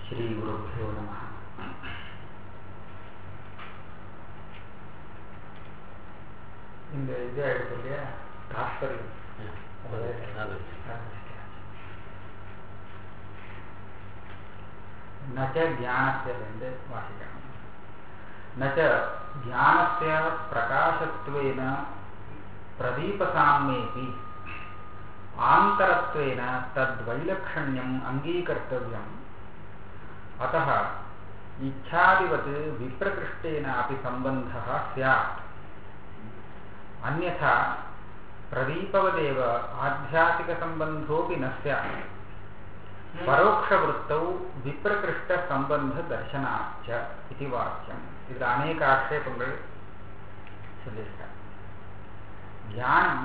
ஸ்ரீகுருभ्यो நமः இந்த இது ஆயிடுச்சு இல்லையா தாத்பரியம் அது நச்ச ஞானத்திலிருந்து வாசிக்கணும் நச்ச ஞானஸ்ய பிரகாசத்வேன பிரதீபசாம்யேபி ஆந்தரத்வேன தத்வைலक्षण्यम् அங்கீகர்த்தவ்யம் अतः इच्छादिवत् विप्रकृष्टेनापि सम्बन्धः स्यात् अन्यथा प्रदीपवदेव आध्यात्मिकसम्बन्धोऽपि न स्यात् परोक्षवृत्तौ विप्रकृष्टसम्बन्धदर्शनाच्च इति वाक्यम् இதில் அநேக ஆட்சேபங்கள் சொல்லியிருக்கார் தியானம்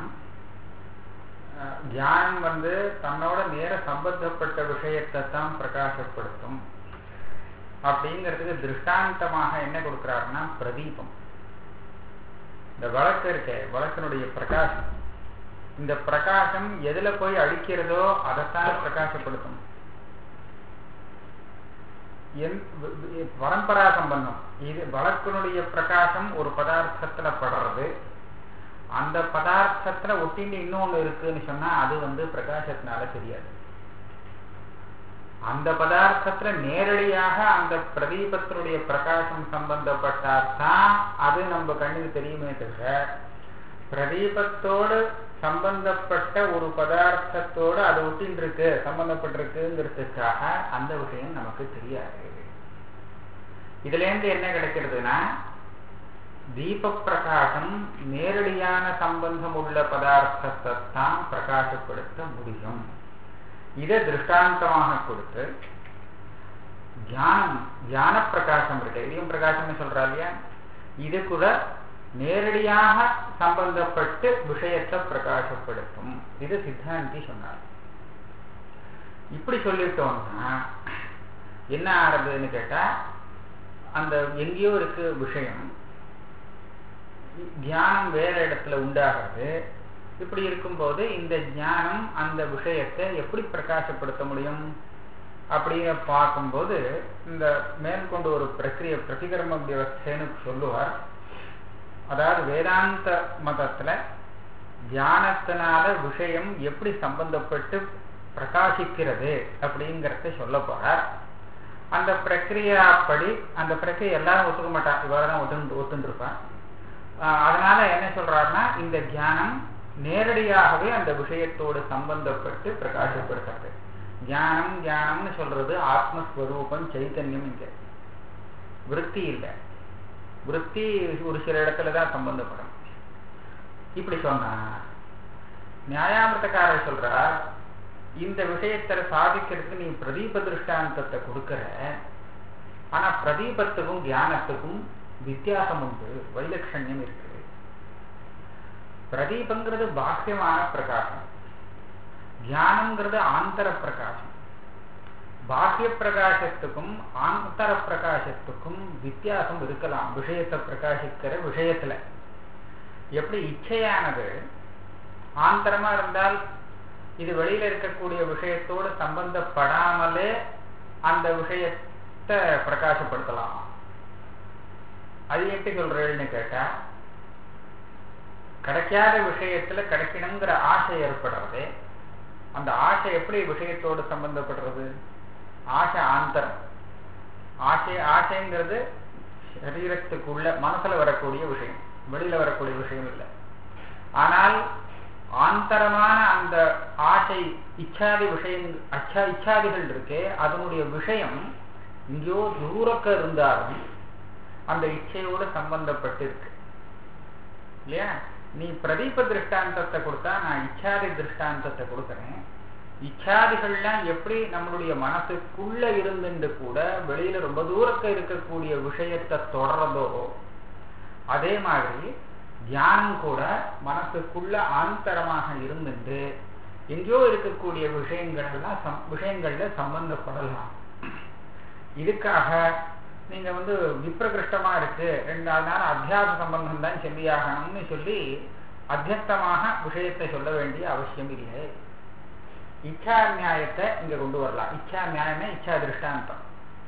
தியானம் வந்து தன்னோட நேர சம்பந்தப்பட்ட விஷயத்தை தான் பிரகாசப்படுத்தும் அப்படிங்கிறதுக்கு திருஷ்டாந்தமாக என்ன கொடுக்கிறாருன்னா பிரதீபம் இந்த வழக்கு இருக்க வழக்கினுடைய பிரகாசம் இந்த பிரகாசம் எதுல போய் அடிக்கிறதோ அதைத்தான் பிரகாசப்படுத்தும் பரம்பரா சம்பந்தம் இது வழக்கினுடைய பிரகாசம் ஒரு பதார்த்தத்துல படுறது அந்த பதார்த்தத்துல ஒட்டிட்டு இன்னொன்னு இருக்குன்னு சொன்னா அது வந்து பிரகாசத்தினால தெரியாது அந்த பதார்த்தத்துல நேரடியாக அந்த பிரதீபத்தினுடைய பிரகாசம் சம்பந்தப்பட்டால்தான் அது நம்ம கண்ணுக்கு தெரியுமே தவிர பிரதீபத்தோடு சம்பந்தப்பட்ட ஒரு பதார்த்தத்தோடு அது ஒட்டின்னு இருக்கு சம்பந்தப்பட்டிருக்குங்கிறதுக்காக அந்த விஷயம் நமக்கு தெரியாது இதுல இருந்து என்ன கிடைக்கிறதுனா தீப பிரகாசம் நேரடியான சம்பந்தம் உள்ள பதார்த்தத்தை தான் பிரகாசப்படுத்த முடியும் இதை திருஷ்டாந்தமாக கொடுத்து தியானம் தியான பிரகாசம் இருக்கு இதையும் பிரகாசம்னு சொல்றா இல்லையா இது கூட நேரடியாக சம்பந்தப்பட்டு விஷயத்தை பிரகாசப்படுத்தும் இது சித்தாந்தி சொன்னார் இப்படி சொல்லிட்டோம்னா என்ன ஆறதுன்னு கேட்டா அந்த எங்கேயோ இருக்கு விஷயம் தியானம் வேற இடத்துல உண்டாகிறது இப்படி இருக்கும்போது இந்த ஞானம் அந்த விஷயத்தை எப்படி பிரகாசப்படுத்த முடியும் அப்படின்னு பார்க்கும்போது இந்த மேற்கொண்டு ஒரு பிரக்கிரிய பிரதிகர்ம வியவஸ்தேன்னு சொல்லுவார் அதாவது வேதாந்த மதத்துல தியானத்தினால விஷயம் எப்படி சம்பந்தப்பட்டு பிரகாசிக்கிறது அப்படிங்கிறத சொல்ல போறார் அந்த பிரக்கிரியாப்படி அந்த பிரக்கிரியை எல்லாரும் ஒத்துக்க மாட்டான் இவ்வாறு தான் ஒத்து ஒத்துருப்பான் அதனால என்ன சொல்றாருன்னா இந்த தியானம் நேரடியாகவே அந்த விஷயத்தோடு சம்பந்தப்பட்டு பிரகாசப்படுத்துறது தியானம் தியானம்னு சொல்றது ஆத்மஸ்வரூபம் சைத்தன்யம் இங்க விற்பி இல்லை விற்பி ஒரு சில இடத்துலதான் சம்பந்தப்படும் இப்படி சொன்னா நியாயாமிரத்தக்காரர் சொல்றார் இந்த விஷயத்தை சாதிக்கிறதுக்கு நீ பிரதீப திருஷ்டாந்தத்தை கொடுக்கிற ஆனா பிரதீபத்துக்கும் தியானத்துக்கும் வித்தியாசம் உண்டு வைலட்சண்யம் இருக்கு பிரதீபங்கிறது பாக்கியமான பிரகாசம் தியானம்ங்கிறது ஆந்தர பிரகாசம் பாக்கிய பிரகாசத்துக்கும் ஆந்தர பிரகாசத்துக்கும் வித்தியாசம் இருக்கலாம் விஷயத்தை பிரகாசிக்கிற விஷயத்துல எப்படி இச்சையானது ஆந்தரமா இருந்தால் இது வெளியில இருக்கக்கூடிய விஷயத்தோடு சம்பந்தப்படாமலே அந்த விஷயத்தை பிரகாசப்படுத்தலாம் அது எப்படி சொல்றேன்னு கேட்டா கிடைக்காத விஷயத்துல கிடைக்கணுங்கிற ஆசை ஏற்படுறது அந்த ஆசை எப்படி விஷயத்தோடு சம்பந்தப்படுறது ஆசை ஆந்தரம் ஆசை ஆசைங்கிறது சரீரத்துக்குள்ள மனசுல வரக்கூடிய விஷயம் வெளியில வரக்கூடிய விஷயம் இல்லை ஆனால் ஆந்தரமான அந்த ஆசை இச்சாதி விஷயம் அச்சா இச்சாதிகள் இருக்கே அதனுடைய விஷயம் இங்கேயோ தூரக்க இருந்தாலும் அந்த இச்சையோடு சம்பந்தப்பட்டு இருக்கு இல்லையா நீ பிரதீப திருஷ்டாந்தத்தை கொடுத்தா நான் இச்சாதி திருஷ்டாந்தத்தை கொடுக்குறேன் இச்சாதிகள்லாம் எப்படி நம்மளுடைய மனசுக்குள்ள இருந்துட்டு கூட வெளியில ரொம்ப தூரக்க இருக்கக்கூடிய விஷயத்தை தொடர்றதோ அதே மாதிரி தியானம் கூட மனசுக்குள்ள ஆந்தரமாக இருந்துட்டு எங்கேயோ இருக்கக்கூடிய விஷயங்கள் எல்லாம் விஷயங்கள்ல சம்பந்தப்படலாம் இதுக்காக நீங்க வந்து விப்ரகிருஷ்டமா இருக்கு ரெண்டாவது நாள் அத்தியாச சம்பந்தம் தான் சொல்லியாகணும்னு சொல்லி அத்தியஸ்தமாக விஷயத்தை சொல்ல வேண்டிய அவசியம் இல்லை இச்சா நியாயத்தை இங்க கொண்டு வரலாம் இச்சா நியாயம்னா இச்சா திருஷ்டாந்தம்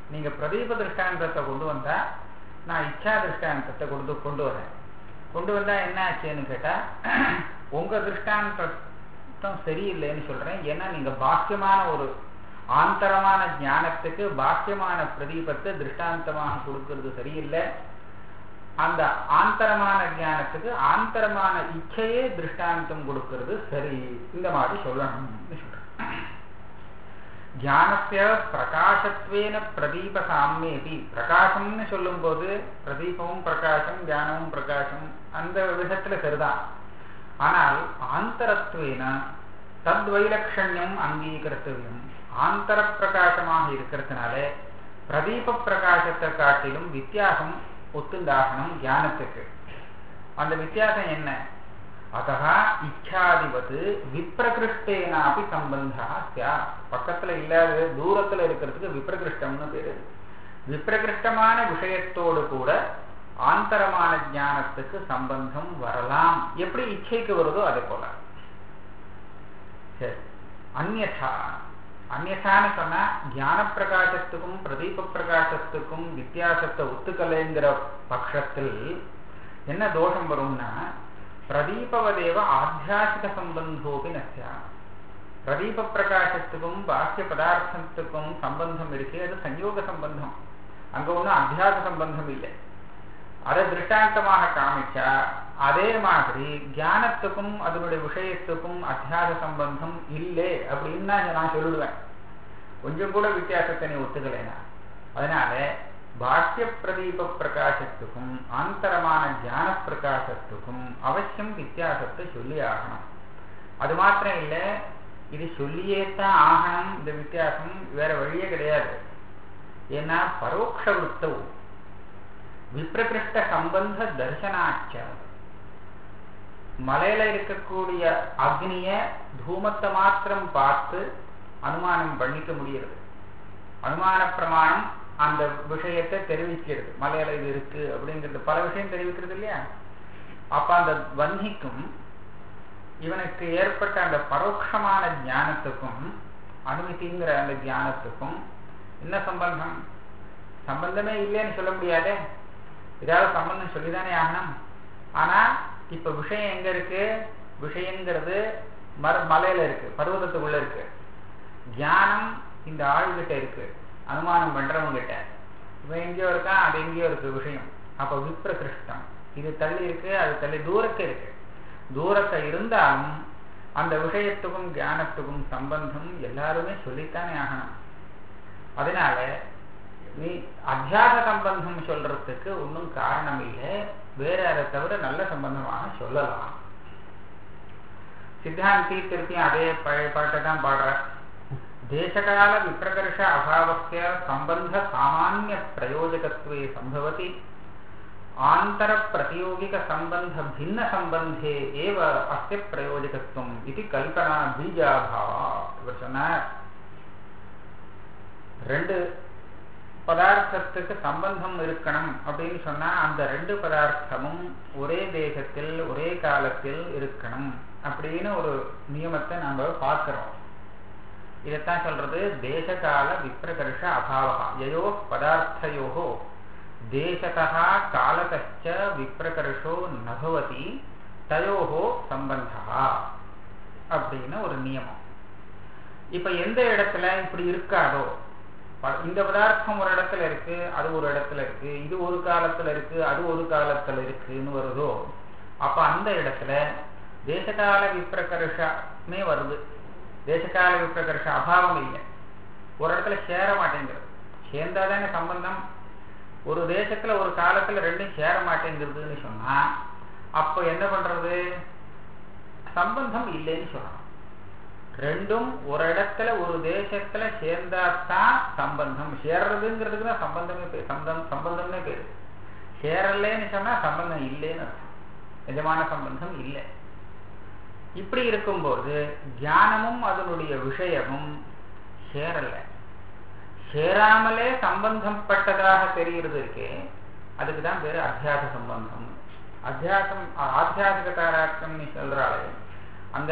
நீங்க பிரதீப திருஷ்டாந்தத்தை கொண்டு வந்தா நான் இச்சா திருஷ்டாந்தத்தை கொண்டு கொண்டு வரேன் கொண்டு வந்தா என்ன ஆச்சுன்னு கேட்டா உங்க திருஷ்டாந்தம் சரியில்லைன்னு சொல்றேன் ஏன்னா நீங்க பாக்கியமான ஒரு ஆந்தரமான ஞானத்துக்கு பாக்கியமான பிரதீபத்தை திருஷ்டாந்தமாக கொடுக்கிறது சரியில்லை அந்த ஆந்தரமான ஞானத்துக்கு ஆந்தரமான இச்சையே திருஷ்டாந்தம் கொடுக்கிறது சரி இந்த மாதிரி சொல்லணும்னு சொல்றேன் ஞானத்திய பிரகாசத்வேன பிரதீப சாமியபி பிரகாசம்னு சொல்லும்போது பிரதீபமும் பிரகாசம் ஞானமும் பிரகாசம் அந்த விதத்துல சரிதான் ஆனால் ஆந்தரத்வேன தத்வைலட்சண்யம் அங்கீகரித்தவியம் ஆந்தர பிரகாசமாக இருக்கிறதுனால பிரதீப பிரகாசத்தை காட்டிலும் வித்தியாசம் ஒத்துண்டாகணும் ஞானத்துக்கு அந்த வித்தியாசம் என்ன அத்தா இச்சாதிபது விப்ரகிருஷ்டேனாப்பி சம்பந்தா சியா பக்கத்துல இல்லாத தூரத்துல இருக்கிறதுக்கு விப்ரகிருஷ்டம்னு பேரு விப்ரகிருஷ்டமான விஷயத்தோடு கூட ஆந்தரமான ஞானத்துக்கு சம்பந்தம் வரலாம் எப்படி இச்சைக்கு வருதோ அதே போல சரி அந்நா அந்நசான்னு சொன்னா ஞான பிரகாசத்துக்கும் பிரதீப பிரகாசத்துக்கும் வித்தியாசத்தை ஒத்துக்கலைங்கிற பட்சத்தில் என்ன தோஷம் வரும்னா பிரதீபவதேவ ஆத்தியாசிக சம்பந்தோபி நசியா பிரதீப பிரகாசத்துக்கும் பாக்கிய பதார்த்தத்துக்கும் சம்பந்தம் இருக்கு அது சஞ்சோக சம்பந்தம் அங்க ஒன்றும் அத்தியாச சம்பந்தம் இல்லை அதை திருஷ்டாந்தமாக காமிச்சா அதே மாதிரி ஞானத்துக்கும் அதனுடைய விஷயத்துக்கும் அத்தியாச சம்பந்தம் இல்லை அப்படின்னு தான் நான் சொல்லிடுவேன் கொஞ்சம் கூட வித்தியாசத்தை நீ ஒத்துக்கலைனா அதனால பாக்கிய பிரதீப பிரகாசத்துக்கும் ஆந்தரமான ஞான பிரகாசத்துக்கும் அவசியம் வித்தியாசத்தை சொல்லி ஆகணும் அது மாத்திரம் இல்லை இது சொல்லியே தான் ஆகணும் இந்த வித்தியாசம் வேற வழியே கிடையாது ஏன்னா பரோட்ச விருத்தம் விப்ரகிருஷ்ட சம்பந்த தர்சனாச்ச மலையில இருக்கக்கூடிய அக்னிய தூமத்தை மாத்திரம் பார்த்து அனுமானம் பண்ணிக்க முடிகிறது அனுமான பிரமாணம் அந்த விஷயத்தை தெரிவிக்கிறது மலையில இது இருக்கு அப்படிங்கிறது பல விஷயம் தெரிவிக்கிறது இல்லையா அப்ப அந்த வன்னிக்கும் இவனுக்கு ஏற்பட்ட அந்த பரோட்சமான ஞானத்துக்கும் அனுமதிங்கிற அந்த ஞானத்துக்கும் என்ன சம்பந்தம் சம்பந்தமே இல்லைன்னு சொல்ல முடியாதே ஏதாவது சம்பந்தம் சொல்லிதானே ஆகணும் ஆனா இப்ப விஷயம் எங்க இருக்கு விஷயங்கிறது மர மலையில இருக்கு பர்வதத்துக்குள்ள இருக்கு ஞானம் இந்த ஆள்கிட்ட இருக்கு அனுமானம் பண்றவங்க கிட்ட இவன் எங்கேயோ இருக்கான் அது எங்கேயோ இருக்கு விஷயம் அப்ப விப்ரகிருஷ்டம் இது தள்ளி இருக்கு அது தள்ளி தூரத்து இருக்கு தூரத்தை இருந்தாலும் அந்த விஷயத்துக்கும் ஞானத்துக்கும் சம்பந்தம் எல்லாருமே சொல்லித்தானே ஆகணும் அதனால நீ அத்தியாச சம்பந்தம் சொல்றதுக்கு ஒன்றும் காரணம் இல்லை வேற அதை தவிர நல்ல சம்பந்தமாக சொல்லலாம் சித்தாந்தி திருப்பியும் அதே பழைய பாட்டை தான் பாடுற தேசகால விப்ரகர்ஷ அபாவஸ்ய சம்பந்த சாமானிய பிரயோஜகத்துவே சம்பவதி ஆந்தர பிரதியோகிக சம்பந்த பின்ன சம்பந்தே ஏவ அஸ்ய பிரயோஜகத்துவம் இது கல்பனா பீஜாபாவா இவர் சொன்னார் ரெண்டு பதார்த்தத்துக்கு சம்பந்தம் இருக்கணும் அப்படின்னு சொன்னா அந்த ரெண்டு பதார்த்தமும் ஒரே தேசத்தில் ஒரே காலத்தில் இருக்கணும் அப்படின்னு ஒரு நியமத்தை நம்ம பார்க்கிறோம் இதைத்தான் சொல்றது தேசகால விப்ரகர்ஷ அபாவா யயோ பதார்த்தயோ தேசத்தா காலகச்ச விப்ரகர்ஷோ நபவதி தயோகோ சம்பந்தா அப்படின்னு ஒரு நியமம் இப்ப எந்த இடத்துல இப்படி இருக்காதோ இந்த பதார்த்தம் ஒரு இடத்துல இருக்கு அது ஒரு இடத்துல இருக்கு இது ஒரு காலத்துல இருக்கு அது ஒரு காலத்துல இருக்குன்னு வருதோ அப்ப அந்த இடத்துல தேசகால விப்ரகர்ஷமே வருது தேசகால விப்ரகர்ஷ அபாவம் இல்லை ஒரு இடத்துல சேர மாட்டேங்கிறது சேர்ந்தாதானே சம்பந்தம் ஒரு தேசத்துல ஒரு காலத்துல ரெண்டும் சேர மாட்டேங்கிறதுன்னு சொன்னா அப்போ என்ன பண்றது சம்பந்தம் இல்லைன்னு சொல்லணும் ரெண்டும் ஒரு இடத்துல ஒரு தேசத்துல சேர்ந்தாதான் சம்பந்தம் சேர்றதுங்கிறதுக்கு தான் சம்பந்தமே சம்பந்தம் சம்பந்தம்னே பேரு சேரலன்னு சொன்னா சம்பந்தம் இல்லைன்னு அர்த்தம் நிஜமான சம்பந்தம் இல்லை இப்படி இருக்கும்போது ஞானமும் அதனுடைய விஷயமும் சேரல சேராமலே சம்பந்தப்பட்டதாக தெரிகிறது இருக்கே அதுக்கு தான் பேரு அத்தியாச சம்பந்தம் அத்தியாசம் ஆத்தியாசிக தாராட்டம் நீ சொல்றாளே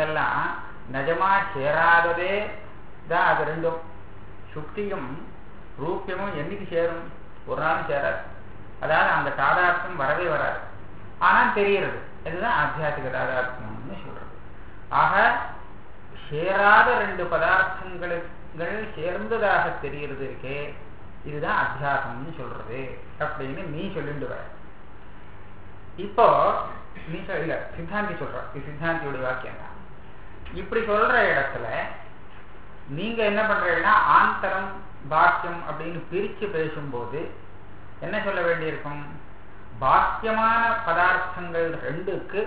அங்கெல்லாம் நிஜமா சேராததே தான் அது ரெண்டும் சுக்தியும் ரூபியமும் என்னைக்கு சேரும் ஒரு நாளும் சேராது அதாவது அந்த தாதார்த்தம் வரவே வராது ஆனால் தெரிகிறது இதுதான் ஆத்தியாசிக தாதார்த்தம்னு சொல்றது ஆக சேராத ரெண்டு பதார்த்தங்கள் சேர்ந்ததாக தெரிகிறது இருக்கே இதுதான் அத்தியாசம்னு சொல்றது அப்படின்னு நீ சொல்லிட்டு வர இப்போ நீ இல்ல சித்தாந்தி சொல்ற இது சித்தாந்தியோட வாக்கியம் தான் இப்படி சொல்ற இடத்துல நீங்க என்ன பண்றீங்கன்னா ஆந்தரம் பாக்கியம் அப்படின்னு பிரிச்சு பேசும்போது என்ன சொல்ல வேண்டியிருக்கும் பாக்கியமான பதார்த்தங்கள் ரெண்டுக்கு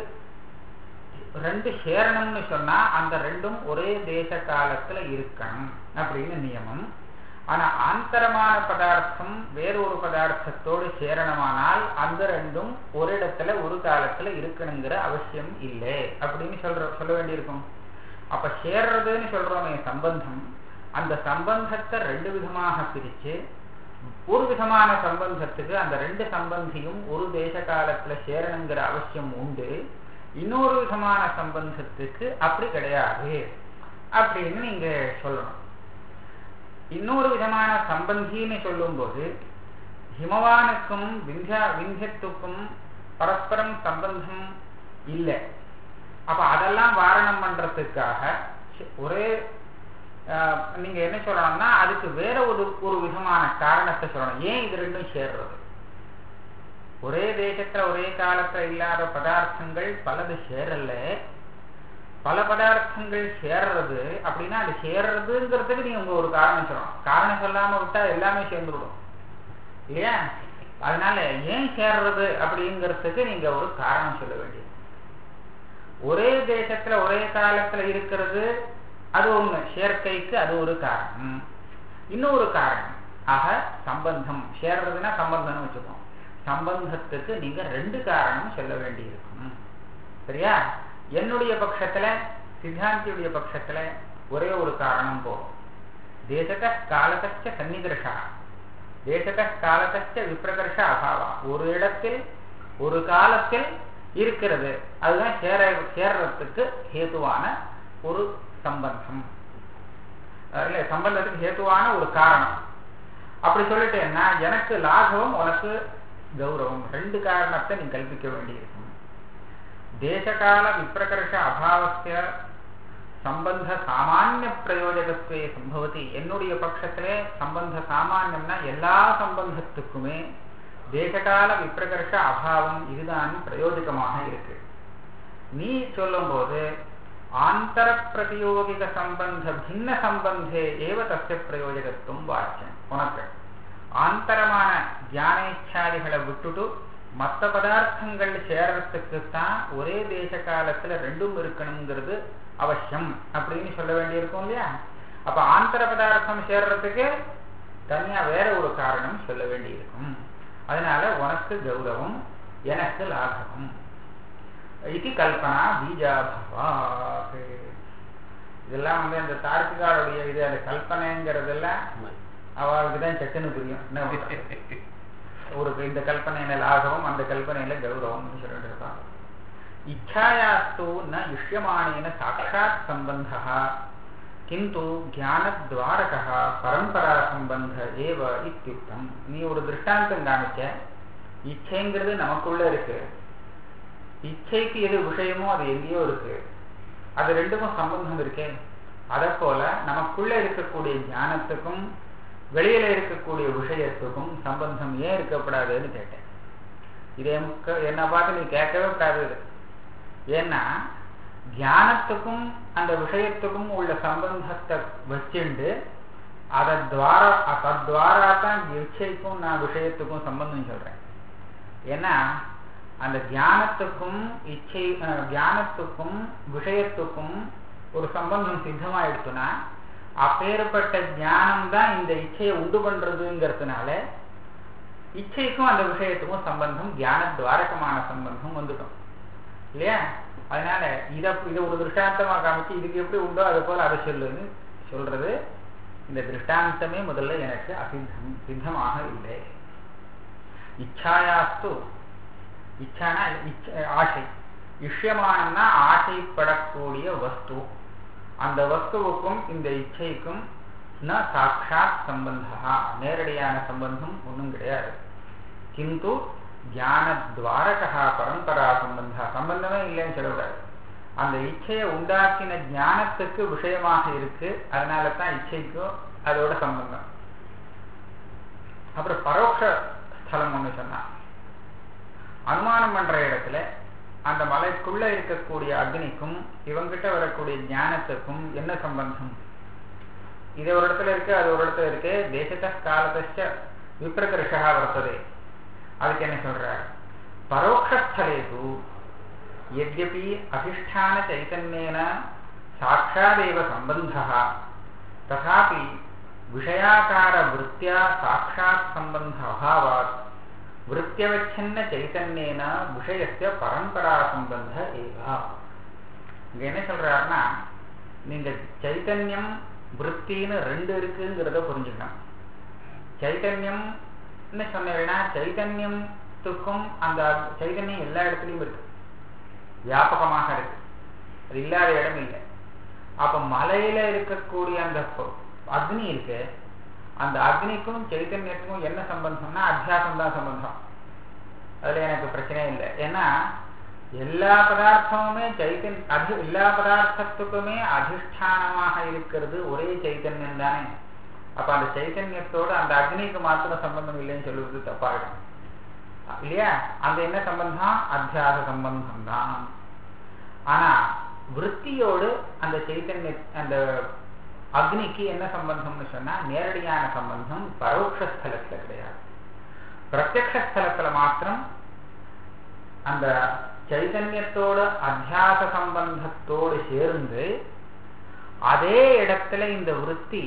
ரெண்டு சேரணும்னு சொன்னா அந்த ரெண்டும் ஒரே தேச காலத்துல இருக்கணும் அப்படின்னு நியமம் ஆனா ஆந்தரமான பதார்த்தம் வேறொரு பதார்த்தத்தோடு சேரணமானால் அந்த ரெண்டும் ஒரு இடத்துல ஒரு காலத்துல இருக்கணுங்கிற அவசியம் இல்லை அப்படின்னு சொல்ற சொல்ல வேண்டியிருக்கும் அப்ப சேர்றதுன்னு சொல்றோமே சம்பந்தம் அந்த சம்பந்தத்தை ரெண்டு விதமாக பிரிச்சு ஒரு விதமான சம்பந்தத்துக்கு அந்த ரெண்டு சம்பந்தியும் ஒரு தேச காலத்துல சேரணுங்கிற அவசியம் உண்டு இன்னொரு விதமான சம்பந்தத்துக்கு அப்படி கிடையாது அப்படின்னு நீங்க சொல்லணும் இன்னொரு விதமான சம்பந்தின்னு சொல்லும்போது ஹிமவானுக்கும் விந்தியா விந்தியத்துக்கும் பரஸ்பரம் சம்பந்தம் இல்லை அப்ப அதெல்லாம் வாரணம் பண்றதுக்காக ஒரே நீங்க என்ன சொல்லணும்னா அதுக்கு வேற ஒரு ஒரு விதமான காரணத்தை சொல்லணும் ஏன் இது ரெண்டும் சேர்றது ஒரே தேசத்துல ஒரே காலத்துல இல்லாத பதார்த்தங்கள் பலது சேரல பல பதார்த்தங்கள் சேர்றது அப்படின்னா அது சேர்றதுங்கிறதுக்கு நீங்க உங்க ஒரு காரணம் சொல்லணும் காரணம் சொல்லாம விட்டா எல்லாமே சேர்ந்துவிடும் இல்லையா அதனால ஏன் சேர்றது அப்படிங்கிறதுக்கு நீங்க ஒரு காரணம் சொல்ல வேண்டியது ஒரே தேசத்துல ஒரே காலத்துல இருக்கிறது அது ஒண்ணு சேர்க்கைக்கு அது ஒரு காரணம் இன்னொரு காரணம் ஆக சம்பந்தம் சேர்றதுன்னா சம்பந்தம்னு வச்சுக்கோம் சம்பந்தத்துக்கு நீங்க ரெண்டு காரணம் சொல்ல வேண்டியிருக்கும் சரியா என்னுடைய பட்சத்துல சித்தாந்தியுடைய பட்சத்துல ஒரே ஒரு காரணம் போகும் தேசக காலத்தச்ச சன்னிகர்ஷா தேசக காலத்தச்ச விப்ரகர்ஷ அபாவா ஒரு இடத்தில் ஒரு காலத்தில் இருக்கிறது அதுதான் சேர சேர்றதுக்கு ஹேதுவான ஒரு சம்பந்தம் இல்ல சம்பந்தத்துக்கு ஹேத்துவான ஒரு காரணம் அப்படி சொல்லிட்டேன்னா எனக்கு லாகவம் உனக்கு கௌரவம் ரெண்டு காரணத்தை நீ கல்பிக்க வேண்டியிருக்கும் தேசகால விப்ரகர்ஷ அபாவசிய சம்பந்த சாமானிய பிரயோஜகத்துவே சம்பவதி என்னுடைய பட்சத்திலே சம்பந்த சாமானியம்னா எல்லா சம்பந்தத்துக்குமே தேசகால விப்ரகர்ஷ அபாவம் இதுதான் பிரயோஜகமாக இருக்கு நீ சொல்லும் போது ஆந்தர பிரதியோகிக சம்பந்த பின்ன சம்பந்தே ஏவ தஸ்ய பிரயோஜகத்துவம் வாக்கியம் உனக்கு ஆந்தரமான தியானேச்சாதிகளை விட்டுட்டு மற்ற பதார்த்தங்கள் சேர்றதுக்கு தான் ஒரே தேச காலத்துல ரெண்டும் இருக்கணுங்கிறது அவசியம் அப்படின்னு சொல்ல வேண்டியிருக்கும் இல்லையா அப்ப ஆந்தர பதார்த்தம் சேர்றதுக்கு தனியா வேற ஒரு காரணம் சொல்ல வேண்டியிருக்கும் அதனால உனக்கு கௌரவம் எனக்கு லாபம் இது கல்பனா பீஜாபவா இதெல்லாம் வந்து அந்த தார்க்கிகாருடைய இது அந்த கல்பனைங்கிறதெல்லாம் அவளுக்கு தான் சட்டுன்னு புரியும் என்ன பண்றது? ஒரு இந்த கல்பனையில லாகவம் அந்த கல்பனையில கௌரவம்னு சொல்லிட்டு இருப்பாங்க இச்சாயாஸ்து ந இஷ்யமானேன சாட்சாத் சம்பந்தா கிந்து ஞானத்வாரக பரம்பரா சம்பந்த ஏவ இத்தியுக்தம் நீ ஒரு திருஷ்டாந்தம் காமிச்ச இச்சைங்கிறது நமக்குள்ள இருக்கு இச்சைக்கு எது விஷயமோ அது எங்கேயோ இருக்கு அது ரெண்டுக்கும் சம்பந்தம் இருக்கே அதை போல நமக்குள்ள இருக்கக்கூடிய ஞானத்துக்கும் வெளியில இருக்கக்கூடிய விஷயத்துக்கும் சம்பந்தம் ஏன் இருக்கப்படாதுன்னு கேட்டேன் இதை என்ன பார்த்து நீ கேட்கவே கூடாது ஏன்னா தியானத்துக்கும் அந்த விஷயத்துக்கும் உள்ள சம்பந்தத்தை வச்சுண்டு அதை துவாரா தத்வாரா தான் இச்சைக்கும் நான் விஷயத்துக்கும் சம்பந்தம் சொல்றேன் ஏன்னா அந்த தியானத்துக்கும் இச்சை தியானத்துக்கும் விஷயத்துக்கும் ஒரு சம்பந்தம் சித்தமாயிடுச்சுன்னா அப்பேற்பட்ட ஞானம் தான் இந்த இச்சையை உண்டு பண்றதுங்கிறதுனால இச்சைக்கும் அந்த விஷயத்துக்கும் சம்பந்தம் தியான துவாரகமான சம்பந்தம் வந்துடும் இல்லையா அதனால இதை இதை ஒரு திருஷ்டாந்தமா காமிச்சு இதுக்கு எப்படி உண்டோ அது போல அதை சொல்லுன்னு சொல்றது இந்த திருஷ்டாந்தமே முதல்ல எனக்கு அசித்தம் சித்தமாக இல்லை இச்சாயாஸ்து இச்சானா ஆசை இஷ்யமானம்னா ஆசைப்படக்கூடிய வஸ்து அந்த வஸ்துவுக்கும் இந்த இச்சைக்கும் ந சாட்சாத் சம்பந்தா நேரடியான சம்பந்தம் ஒன்றும் கிடையாது கிந்து ஞானத்வாரகா பரம்பரா சம்பந்தா சம்பந்தமே இல்லைன்னு சொல்லக்கூடாது அந்த இச்சையை உண்டாக்கின ஞானத்துக்கு விஷயமாக இருக்கு அதனால தான் இச்சைக்கும் அதோட சம்பந்தம் அப்புறம் பரோட்ச ஸ்தலம் ஒன்று சொன்னான் அனுமானம் பண்ற இடத்துல அந்த மலைக்குள்ள இருக்கக்கூடிய அக்னிக்கும் இவங்கிட்ட வரக்கூடிய ஞானத்துக்கும் என்ன சம்பந்தம் இது ஒரு இடத்துல இருக்கு அது ஒரு இடத்துல இருக்கு தேசத்த காலத்த விப்ரகர்ஷா வர்த்ததே அதுக்கு என்ன சொல்றார் பரோட்சஸ்தலேது यद्यपि अधिष्ठान चैतन्येन साक्षादेव सम्बन्धः तथापि विषयाकारवृत्त्या साक्षात् सम्बन्ध अभावात् वृत्त्यवच्छिन्न चैतन्येन விஷயस्य பரம்பரா சம்பந்த ஏவா இங்க என்ன சொல்றாருன்னா நீங்க சைத்தன்யம் விற்த்தின்னு ரெண்டு இருக்குங்கிறத புரிஞ்சுக்கணும் சைத்தன்யம்னு சொன்னீங்கன்னா சைத்தன்யத்துக்கும் அந்த சைத்தன்யம் எல்லா இடத்துலையும் இருக்கு வியாபகமாக இருக்கு அது இல்லாத இடம் இல்லை அப்ப மலையில இருக்கக்கூடிய அந்த அக்னி இருக்கு அந்த அக்னிக்கும் சைத்தன்யத்துக்கும் என்ன சம்பந்தம்னா அத்தியாசம் தான் சம்பந்தம் அதுல எனக்கு பிரச்சனையே இல்லை ஏன்னா எல்லா பதார்த்தமுமே சைத்தன் அதி எல்லா பதார்த்தத்துக்குமே அதிஷ்டானமாக இருக்கிறது ஒரே சைத்தன்யம் தானே அப்ப அந்த சைத்தன்யத்தோடு அந்த அக்னிக்கு மாத்திரம் சம்பந்தம் இல்லைன்னு சொல்லுவது தப்பாயிடும் இல்லையா அந்த என்ன சம்பந்தம் அத்தியாச சம்பந்தம் தான் ஆனா விற்த்தியோடு அந்த சைத்தன்ய அந்த அக்னிக்கு என்ன சம்பந்தம்னு சொன்னா நேரடியான சம்பந்தம் பரோட்சஸ்தலத்துல கிடையாது பிரத்யக்ஷலத்துல மாத்திரம் அந்த சைதன்யத்தோட அத்தியாச சம்பந்தத்தோடு சேர்ந்து அதே இடத்துல இந்த விற்பி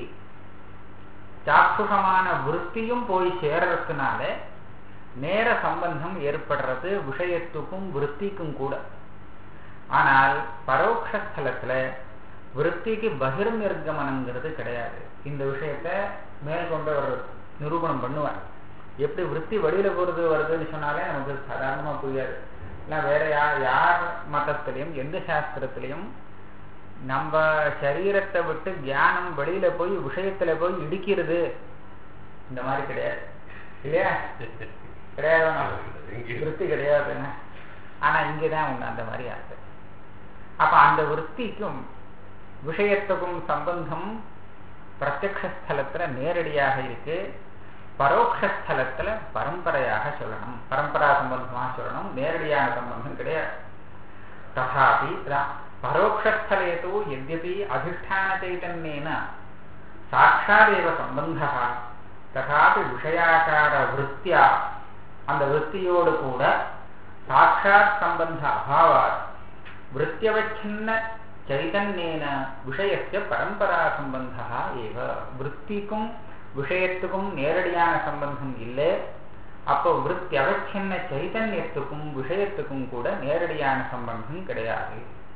சாட்சுஷமான விற்த்தியும் போய் சேர்றதுனால நேர சம்பந்தம் ஏற்படுறது விஷயத்துக்கும் விற்த்திக்கும் கூட ஆனால் பரோட்சஸ்தலத்துல விற்த்திக்கு பகிர்நிர்கமனங்கிறது கிடையாது இந்த விஷயத்த மேற்கொண்டு ஒரு நிரூபணம் பண்ணுவார் எப்படி விற்பி வெளியில போறது வருதுன்னு சொன்னாலே நமக்கு சாதாரணமா புரியாது இல்லை வேற யார் யார் மதத்திலையும் எந்த சாஸ்திரத்திலையும் நம்ம சரீரத்தை விட்டு தியானம் வெளியில போய் விஷயத்துல போய் இடிக்கிறது இந்த மாதிரி கிடையாது இல்லையா கிடையாது விற்பி கிடையாதுன்னு ஆனா இங்கதான் உண்டு அந்த மாதிரி ஆகுது அப்ப அந்த விற்பிக்கும் விஷயத்துக்கும் சம்பந்தம் பிரத்யக்ஷலத்துல நேரடியாக இருக்கு பரோட்சலத்துல பரம்பரையாக சொல்லணும் பரம்பரா சம்பந்தமாக சொல்லணும் நேரடியான சம்பந்தம் கிடையாது ததாபி பரோட்சஸ்தலே தூ எத்யபி அதிஷ்டான சைதன்யேன சாட்சாதேவ சம்பந்த ததாபி விஷயாக்கார விற்த்தியா அந்த விற்த்தியோடு கூட சாட்சாத் சம்பந்த அபாவாத் விற்த்தியவச்சின்ன சைதன்யேன விஷயத்திய பரம்பரா சம்பந்தா ஏவ விற்த்திக்கும் விஷயத்துக்கும் நேரடியான சம்பந்தம் இல்லை அப்போ விற்பி அவச்சின்ன சைதன்யத்துக்கும் விஷயத்துக்கும் கூட நேரடியான சம்பந்தம் கிடையாது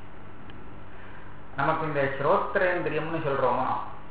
நமக்கு இந்த ஸ்ரோத்திரேந்திரியம்னு சொல்றோமா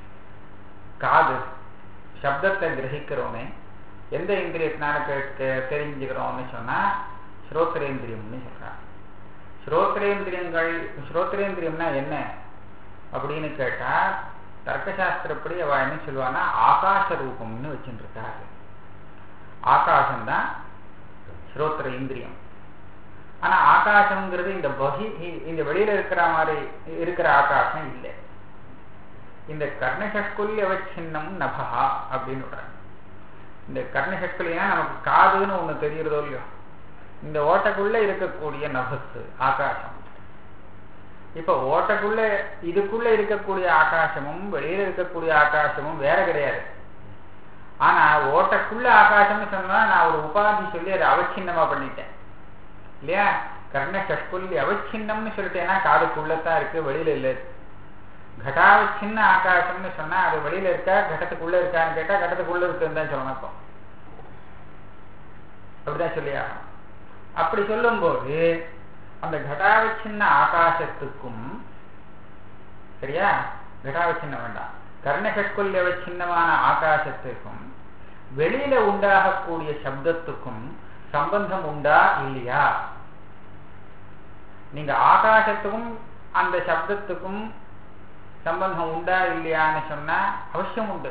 காது சப்தத்தை கிரகிக்கிறோமே எந்த இந்திரியத்தினால தெரிஞ்சுக்கிறோம்னு சொன்னா ஸ்ரோத்திரேந்திரியம்னு சொல்றாங்க ஸ்ரோத்திரேந்திரியங்கள் ஸ்ரோத்திரேந்திரியம்னா என்ன அப்படின்னு கேட்டா தர்க்கசாஸ்திரப்படி அவ என்ன சொல்லுவான்னா ஆகாச ரூபம்னு வச்சுட்டு இருக்காரு ஆகாசம்தான் ஸ்ரோத்திர இந்திரியம் ஆனா ஆகாசம்ங்கிறது இந்த பகி இந்த வெளியில இருக்கிற மாதிரி இருக்கிற ஆகாசம் இல்லை இந்த கர்ணசக்குல்ய அவச்சின்னம் நபகா அப்படின்னு சொல்றாங்க இந்த கர்ணசக்குலியா நமக்கு காதுன்னு ஒண்ணு தெரியறதோ இல்லையோ இந்த ஓட்டைக்குள்ள இருக்கக்கூடிய நபஸ் ஆகாசம் இப்ப ஓட்டைக்குள்ள இதுக்குள்ள இருக்கக்கூடிய ஆகாசமும் வெளியில இருக்கக்கூடிய ஆகாசமும் வேற கிடையாது ஆனா ஓட்டைக்குள்ள ஆகாசம்னு சொன்னா நான் ஒரு உபாதி சொல்லி அதை அவச்சின்னமா பண்ணிட்டேன் இல்லையா கர்ண சஷ்குல்லி அவச்சின்னம்னு சொல்லிட்டேன்னா காதுக்குள்ளதான் இருக்கு வெளியில இல்லை கட்டாவச்சின்ன ஆகாசம்னு சொன்னா அது வெளியில இருக்கா கட்டத்துக்குள்ள இருக்கான்னு கேட்டா கட்டத்துக்குள்ள இருக்குன்னு தான் சொல்லணும் இப்போ அப்படிதான் சொல்லியா அப்படி சொல்லும்போது அந்த கட்டாவச்சின்ன ஆகாசத்துக்கும் சரியா கட்டாவச்சின்ன வேண்டாம் கர்ணகட்கொல்யவ சின்னமான ஆகாசத்துக்கும் வெளியில உண்டாகக்கூடிய சப்தத்துக்கும் சம்பந்தம் உண்டா இல்லையா நீங்க ஆகாசத்துக்கும் அந்த சப்தத்துக்கும் சம்பந்தம் உண்டா இல்லையான்னு சொன்னா அவசியம் உண்டு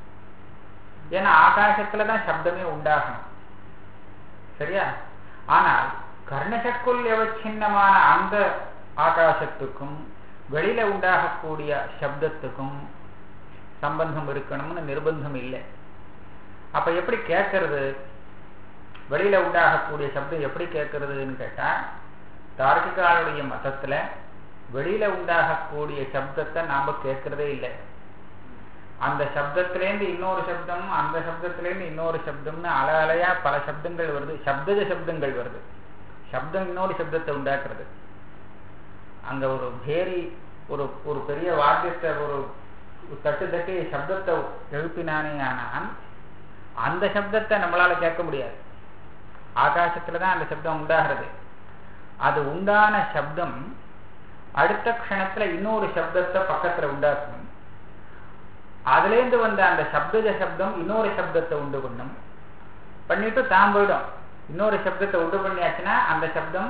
ஏன்னா ஆகாசத்துல தான் சப்தமே உண்டாகணும் சரியா ஆனால் கர்ணசக்குள் எவச்சின்னமான அந்த ஆகாசத்துக்கும் வெளியில உண்டாகக்கூடிய சப்தத்துக்கும் சம்பந்தம் இருக்கணும்னு நிர்பந்தம் இல்லை அப்ப எப்படி கேட்கறது வெளியில உண்டாகக்கூடிய சப்தம் எப்படி கேட்கறதுன்னு கேட்டா தார்க்கிகாளுடைய மதத்துல வெளியில உண்டாகக்கூடிய சப்தத்தை நாம கேட்கறதே இல்லை அந்த சப்தத்திலேருந்து இன்னொரு சப்தம் அந்த சப்தத்திலேருந்து இன்னொரு சப்தம்னு அல அலையா பல சப்தங்கள் வருது சப்தஜ சப்தங்கள் வருது சப்தம் இன்னொரு சப்தத்தை உண்டாக்குறது அங்க ஒரு பேரி ஒரு ஒரு பெரிய வாத்தியத்தை ஒரு தட்டு தட்டி சப்தத்தை எழுப்பினானே ஆனால் அந்த சப்தத்தை நம்மளால கேட்க முடியாது ஆகாசத்துல தான் அந்த சப்தம் உண்டாகிறது அது உண்டான சப்தம் அடுத்த க்ஷணத்துல இன்னொரு சப்தத்தை பக்கத்துல உண்டாக்கணும் அதுலேருந்து வந்த அந்த சப்தஜ சப்தம் இன்னொரு சப்தத்தை உண்டு பண்ணும் பண்ணிட்டு தான் போயிடும் இன்னொரு சப்தத்தை உண்டு பண்ணியாச்சுன்னா அந்த சப்தம்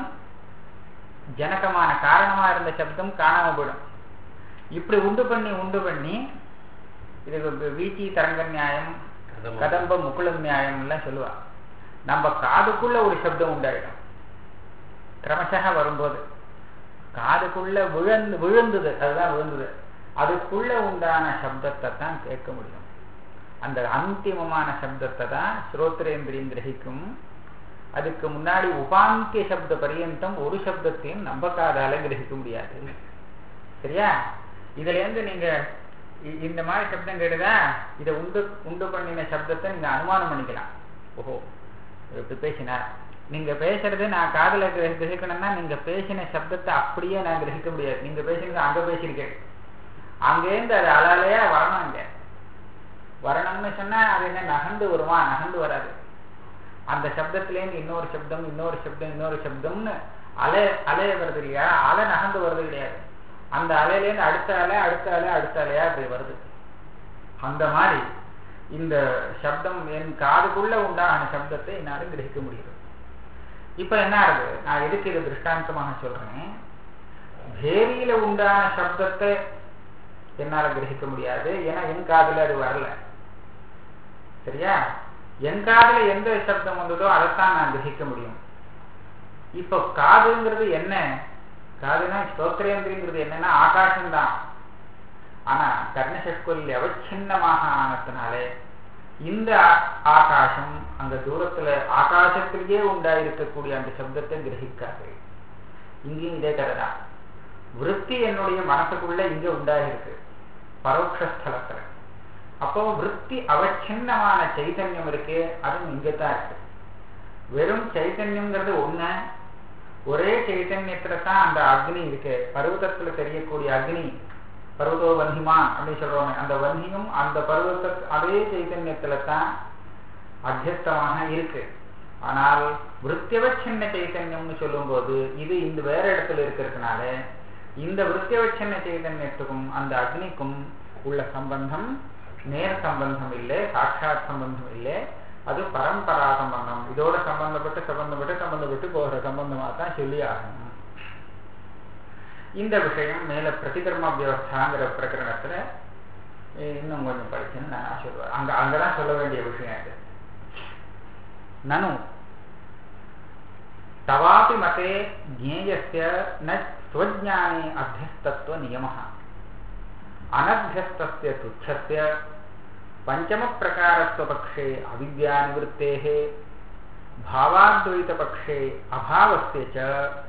ஜனகமான காரணமா இருந்த சப்தம் காணாம போயிடும் இப்படி உண்டு பண்ணி உண்டு பண்ணி இது வீச்சி தரங்க நியாயம் கதம்ப முக்குள நியாயம் எல்லாம் சொல்லுவா நம்ம காதுக்குள்ள ஒரு சப்தம் உண்டாயிடும் கிரமசக வரும்போது காதுக்குள்ள விழுந்து விழுந்தது அதுதான் விழுந்தது அதுக்குள்ள உண்டான சப்தத்தை தான் கேட்க முடியும் அந்த அந்திமமான சப்தத்தை தான் ஸ்ரோத்ரேந்திரியம் கிரகிக்கும் அதுக்கு முன்னாடி உபாந்திய சப்த பரியந்தம் ஒரு சப்தத்தையும் நம்ம காதால கிரகிக்க முடியாது சரியா இதுல இருந்து நீங்க இந்த மாதிரி சப்தம் கேட்டுதா இதை உண்டு உண்டு பண்ணின சப்தத்தை நீங்க அனுமானம் பண்ணிக்கலாம் ஓஹோ இப்படி பேசினார் நீங்க பேசுறது நான் காதல கிரகிக்கணும்னா நீங்க பேசின சப்தத்தை அப்படியே நான் கிரகிக்க முடியாது நீங்க பேசுனது அங்க பேசியிருக்கேன் அங்கேருந்து அது அலாலையா வரணும் அங்க வரணும்னு சொன்னா அது என்ன நகண்டு வருமா நகண்டு வராது அந்த சப்தத்திலேருந்து இன்னொரு சப்தம் இன்னொரு சப்தம் இன்னொரு சப்தம்னு அலை அலைய வருது இல்லையா அலை நகர்ந்து வருது கிடையாது அந்த அலையிலேருந்து அடுத்த அலை அடுத்த அலை அடுத்த அலையா அப்படி வருது அந்த மாதிரி இந்த சப்தம் என் காதுக்குள்ள உண்டான சப்தத்தை என்னால கிரகிக்க முடியுது இப்ப என்ன ஆகுது நான் எதுக்கு இது திருஷ்டாந்தமாக சொல்றேன் பேரியில உண்டான சப்தத்தை என்னால கிரகிக்க முடியாது ஏன்னா என் காதுல அது வரல சரியா என் காதுல எந்த சப்தம் வந்ததோ அதைத்தான் நான் கிரகிக்க முடியும் இப்போ காதுங்கிறது என்ன காதுனா ஸ்தோத்திரேந்திரிங்கிறது என்னன்னா ஆகாசம்தான் ஆனா கர்ணசஸ்கொல் அவச்சின்னமாக ஆனதுனாலே இந்த ஆகாசம் அங்க தூரத்துல ஆகாசத்திலேயே உண்டாயிருக்கக்கூடிய அந்த சப்தத்தை கிரகிக்காது இங்கேயும் இதே கதை தான் விற்பி என்னுடைய மனசுக்குள்ள இங்க உண்டாயிருக்கு பரோட்சஸ்தலத்துல அப்போ விற்பி அவச்சின்னமான சைத்தன்யம் இருக்கு அதுவும் இங்கதான் இருக்கு வெறும் சைத்தன்யம்ங்கிறது ஒண்ணு ஒரே சைத்தன்யத்துல தான் அந்த அக்னி இருக்கு பருவதத்துல தெரியக்கூடிய அக்னி பருவதோ வன்னிமான் அப்படின்னு சொல்றோமே அந்த வன்னியும் அந்த பருவத்த அதே சைத்தன்யத்துல தான் அத்தியஸ்தமாக இருக்கு ஆனால் விருத்தியவச்சின்ன சைத்தன்யம்னு சொல்லும்போது இது இந்த வேற இடத்துல இருக்கிறதுனால இந்த விருத்தியவச்சின்ன சைதன்யத்துக்கும் அந்த அக்னிக்கும் உள்ள சம்பந்தம் நேர் சம்பந்தம் இல்லை சாட்சாத் சம்பந்தம் இல்லை அது பரம்பரா சம்பந்தம் இதோட சம்பந்தப்பட்டு சம்பந்தப்பட்டு சம்பந்தப்பட்டு போகிற சம்பந்தமா தான் சொல்லி ஆகணும் இந்த விஷயம் மேல பிரதிகர்ம வியவஸ்தாங்கிற பிரகரணத்துல இன்னும் கொஞ்சம் படிச்சுன்னு நான் சொல்லுவேன் அங்க அங்கதான் சொல்ல வேண்டிய விஷயம் இது நனு தவாபி மதே ஜேயஸ்ய ந ஸ்வஜானே அத்தியஸ்தத்துவ நியம அனத்தியஸ்தஸ்ய துச்சஸ்ய பஞ்சமப்பிரகாரத்வபक्षे अविद्यानिवृत्तेः भावाद्वैतपक्षे अभावस्य च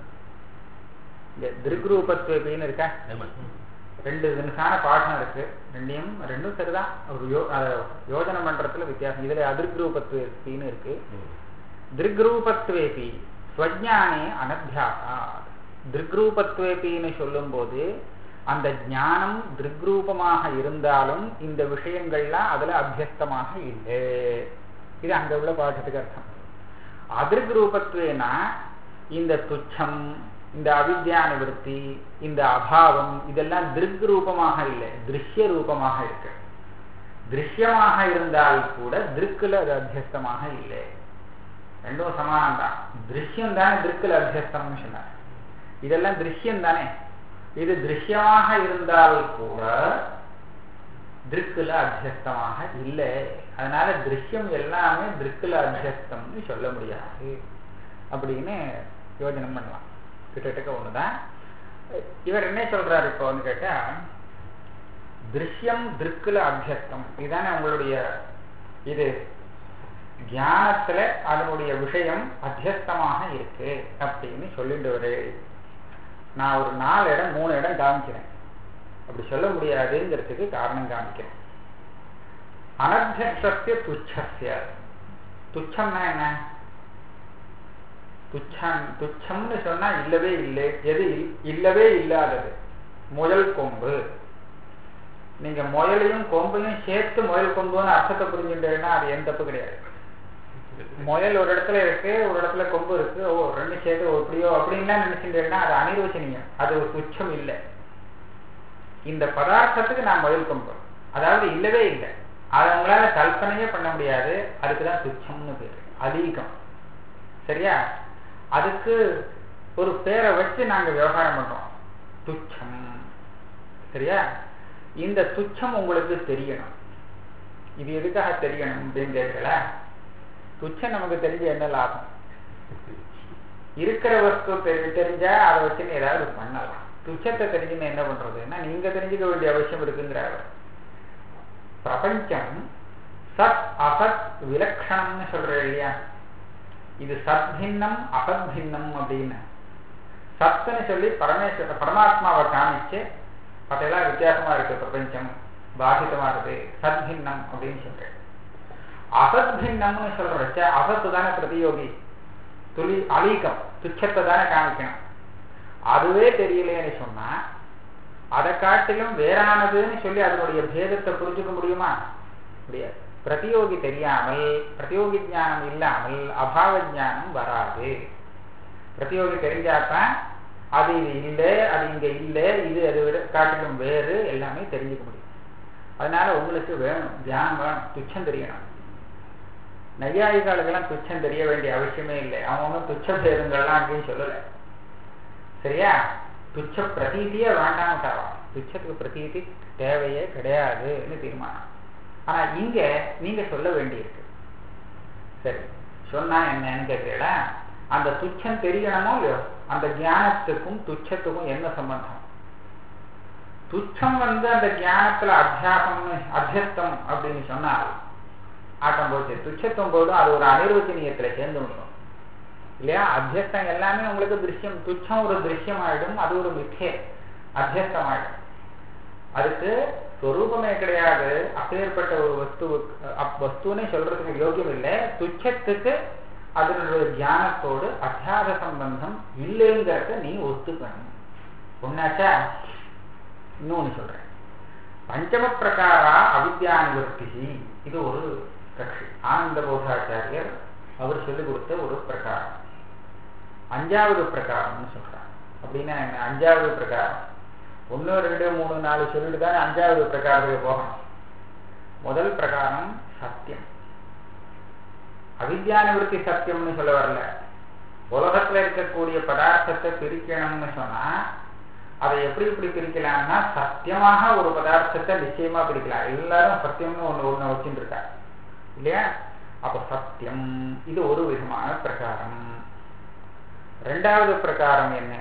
திருக்ரூபத்துவப்பின்னு இருக்கா ரெண்டு தினசான பாடம் இருக்கு ரெண்டையும் ரெண்டும் சரிதான் ஒரு யோ யோஜன மன்றத்துல வித்தியாசம் இதுல அதிருக்ரூபத்துவப்பின்னு இருக்கு திருக்ரூபத்துவேபி ஸ்வஜானே அனத்தியாசா திருக்ரூபத்துவேபின்னு சொல்லும் போது அந்த ஞானம் திருக்ரூபமாக இருந்தாலும் இந்த விஷயங்கள்லாம் அதுல அபியஸ்தமாக இல்லை இது அங்க உள்ள பாடத்துக்கு அர்த்தம் அதிருக்ரூபத்துவேனா இந்த துச்சம் இந்த அவித்யா நிவர்த்தி இந்த அபாவம் இதெல்லாம் திருக் ரூபமாக இல்லை திருஷ்ய ரூபமாக இருக்கு திருஷ்யமாக இருந்தால் கூட திருக்குல அது அத்தியஸ்தமாக இல்லை ரெண்டும் சமானம் தான் திருஷ்யம் தானே திருக்குல அத்தியஸ்தம்னு சொன்னார் இதெல்லாம் திருஷ்யம் தானே இது திருஷ்யமாக இருந்தால் கூட திருக்குல அத்தியஸ்தமாக இல்லை அதனால திருஷ்யம் எல்லாமே திருக்குல அத்தியஸ்தம்னு சொல்ல முடியாது அப்படின்னு யோஜனை பண்ணலாம் கிட்டத்தட்ட ஒண்ணுதான் இவர் என்ன சொல்றாரு இப்போன்னு கேட்டா திருஷ்யம் திருக்குல அத்தியஸ்தம் இதுதானே உங்களுடைய இது தியானத்துல அதனுடைய விஷயம் அத்தியஸ்தமாக இருக்கு அப்படின்னு சொல்லிட்டு வரே நான் ஒரு நாலு இடம் மூணு இடம் காமிக்கிறேன் அப்படி சொல்ல முடியாதுங்கிறதுக்கு காரணம் காமிக்கிறேன் அனத்தியஸ்திய துச்சஸ்ய துச்சம்னா என்ன துச்சம் துச்சம்னு சொன்னா இல்லவே இல்லை எது இல்லவே இல்லாதது முயல் கொம்பு நீங்க முயலையும் கொம்பையும் சேர்த்து முயல் கொம்புன்னு அர்த்தத்தை புரிஞ்சுட்டேன்னா அது எந்த தப்பு கிடையாது முயல் ஒரு இடத்துல இருக்கு ஒரு இடத்துல கொம்பு இருக்கு ஓ ரெண்டு சேர்த்து எப்படியோ அப்படின்லாம் நினைச்சுட்டேன்னா அது அனிர்வச்சனீயம் அது ஒரு துச்சம் இல்லை இந்த பதார்த்தத்துக்கு நான் முயல் கொம்பு அதாவது இல்லவே இல்லை அதை உங்களால கல்பனையே பண்ண முடியாது அதுக்குதான் துச்சம்னு பேரு அதிகம் சரியா அதுக்கு ஒரு பேரை வச்சு நாங்க விவகாரம் பண்றோம் துச்சம் சரியா இந்த துச்சம் உங்களுக்கு தெரியணும் இது எதுக்காக தெரியணும் அப்படின்னு கேட்கல துச்சம் நமக்கு தெரிஞ்ச என்ன லாபம் இருக்கிற வஸ்து தெரிஞ்சா அதை வச்சு ஏதாவது பண்ணலாம் துச்சத்தை தெரிஞ்சுன்னு என்ன பண்றதுன்னா நீங்க தெரிஞ்சுக்க வேண்டிய அவசியம் இருக்குங்கிறாரு பிரபஞ்சம் சத் அசத் விலக்ஷணம்னு சொல்ற இல்லையா இது சத்பின்னம் அசத்பின்னம் அப்படின்னு சத்துன்னு சொல்லி பரமேஸ்வர பரமாத்மாவை காமிச்சு அதெல்லாம் வித்தியாசமா இருக்கு பிரபஞ்சம் பாதிதமா இருக்கு சத்பின்னம் அப்படின்னு சொல்றேன் அசத்பின்னம்னு சொல்றச்ச அசத்து தானே பிரதியோகி துளி அலீகம் துச்சத்தை தானே காமிக்கணும் அதுவே தெரியலேன்னு சொன்னா அதை காட்டிலும் வேறானதுன்னு சொல்லி அதனுடைய பேதத்தை புரிஞ்சுக்க முடியுமா முடியாது பிரதியோகி தெரியாமல் பிரதியோகி ஞானம் இல்லாமல் அபாவ ஞானம் வராது பிரதியோகி தெரிஞ்சாதான் அது இது இல்லை அது இங்க இல்லை இது அது விட காட்டிலும் வேறு எல்லாமே தெரிஞ்சுக்க முடியும் அதனால உங்களுக்கு வேணும் தியானம் வேணும் துச்சம் தெரியணும் நையாயிகளுக்கெல்லாம் துச்சம் தெரிய வேண்டிய அவசியமே இல்லை அவன் ஒன்றும் துச்ச பேருங்கள்லாம் அப்படின்னு சொல்லலை சரியா துச்ச பிரதீதியே வேண்டாம்ட்டாவா துச்சத்துக்கு பிரதீதி தேவையே கிடையாதுன்னு தீர்மானம் ஆனா இங்க நீங்க சொல்ல வேண்டியிருக்கு சரி சொன்னா என்னன்னு கேட்கிறீங்களா அந்த துச்சம் தெரியணுமோ இல்லையோ அந்த ஞானத்துக்கும் துச்சத்துக்கும் என்ன சம்பந்தம் துச்சம் வந்து அந்த ஞானத்துல அத்தியாசம்னு அத்தியஸ்தம் அப்படின்னு சொன்னால் ஆட்டம் போச்சு துச்சத்துவம் போதும் அது ஒரு அனிர்வச்சனீயத்துல சேர்ந்து விடும் இல்லையா அத்தியஸ்தம் எல்லாமே உங்களுக்கு திருஷ்யம் துச்சம் ஒரு திருஷ்யம் ஆயிடும் அது ஒரு மித்தே அத்தியஸ்தம் ஆயிடும் அதுக்கு ஸ்வரூபமே கிடையாது அப்பேற்பட்ட ஒரு வஸ்து வஸ்துன்னு சொல்றதுக்கு யோகியம் இல்லை துச்சத்துக்கு அதனுடைய தியானத்தோடு அத்தியாச சம்பந்தம் இல்லைங்கிறத நீ ஒத்துக்கணும் ஒன்னாச்சா இன்னொன்னு சொல்றேன் பஞ்சம பிரகாரா அவித்யா நிவர்த்தி இது ஒரு கட்சி ஆனந்த போதாச்சாரியர் அவர் சொல்லிக் கொடுத்த ஒரு பிரகாரம் அஞ்சாவது பிரகாரம்னு சொல்றார் அப்படின்னா என்ன அஞ்சாவது பிரகாரம் ஒன்று ரெண்டு மூணு நாலு சொல்லிட்டு தானே அஞ்சாவது பிரகாரத்துக்கு போகணும் முதல் பிரகாரம் சத்தியம் அவித்யா நிவர்த்தி சத்தியம்னு சொல்ல வரல உலகத்துல இருக்கக்கூடிய பதார்த்தத்தை பிரிக்கணும்னு சொன்னா அதை எப்படி இப்படி பிரிக்கலாம்னா சத்தியமாக ஒரு பதார்த்தத்தை நிச்சயமா பிரிக்கலாம் எல்லாரும் சத்தியம்னு ஒண்ணு ஒண்ணு வச்சுட்டு இருக்கா இல்லையா அப்ப சத்தியம் இது ஒரு விதமான பிரகாரம் ரெண்டாவது பிரகாரம் என்ன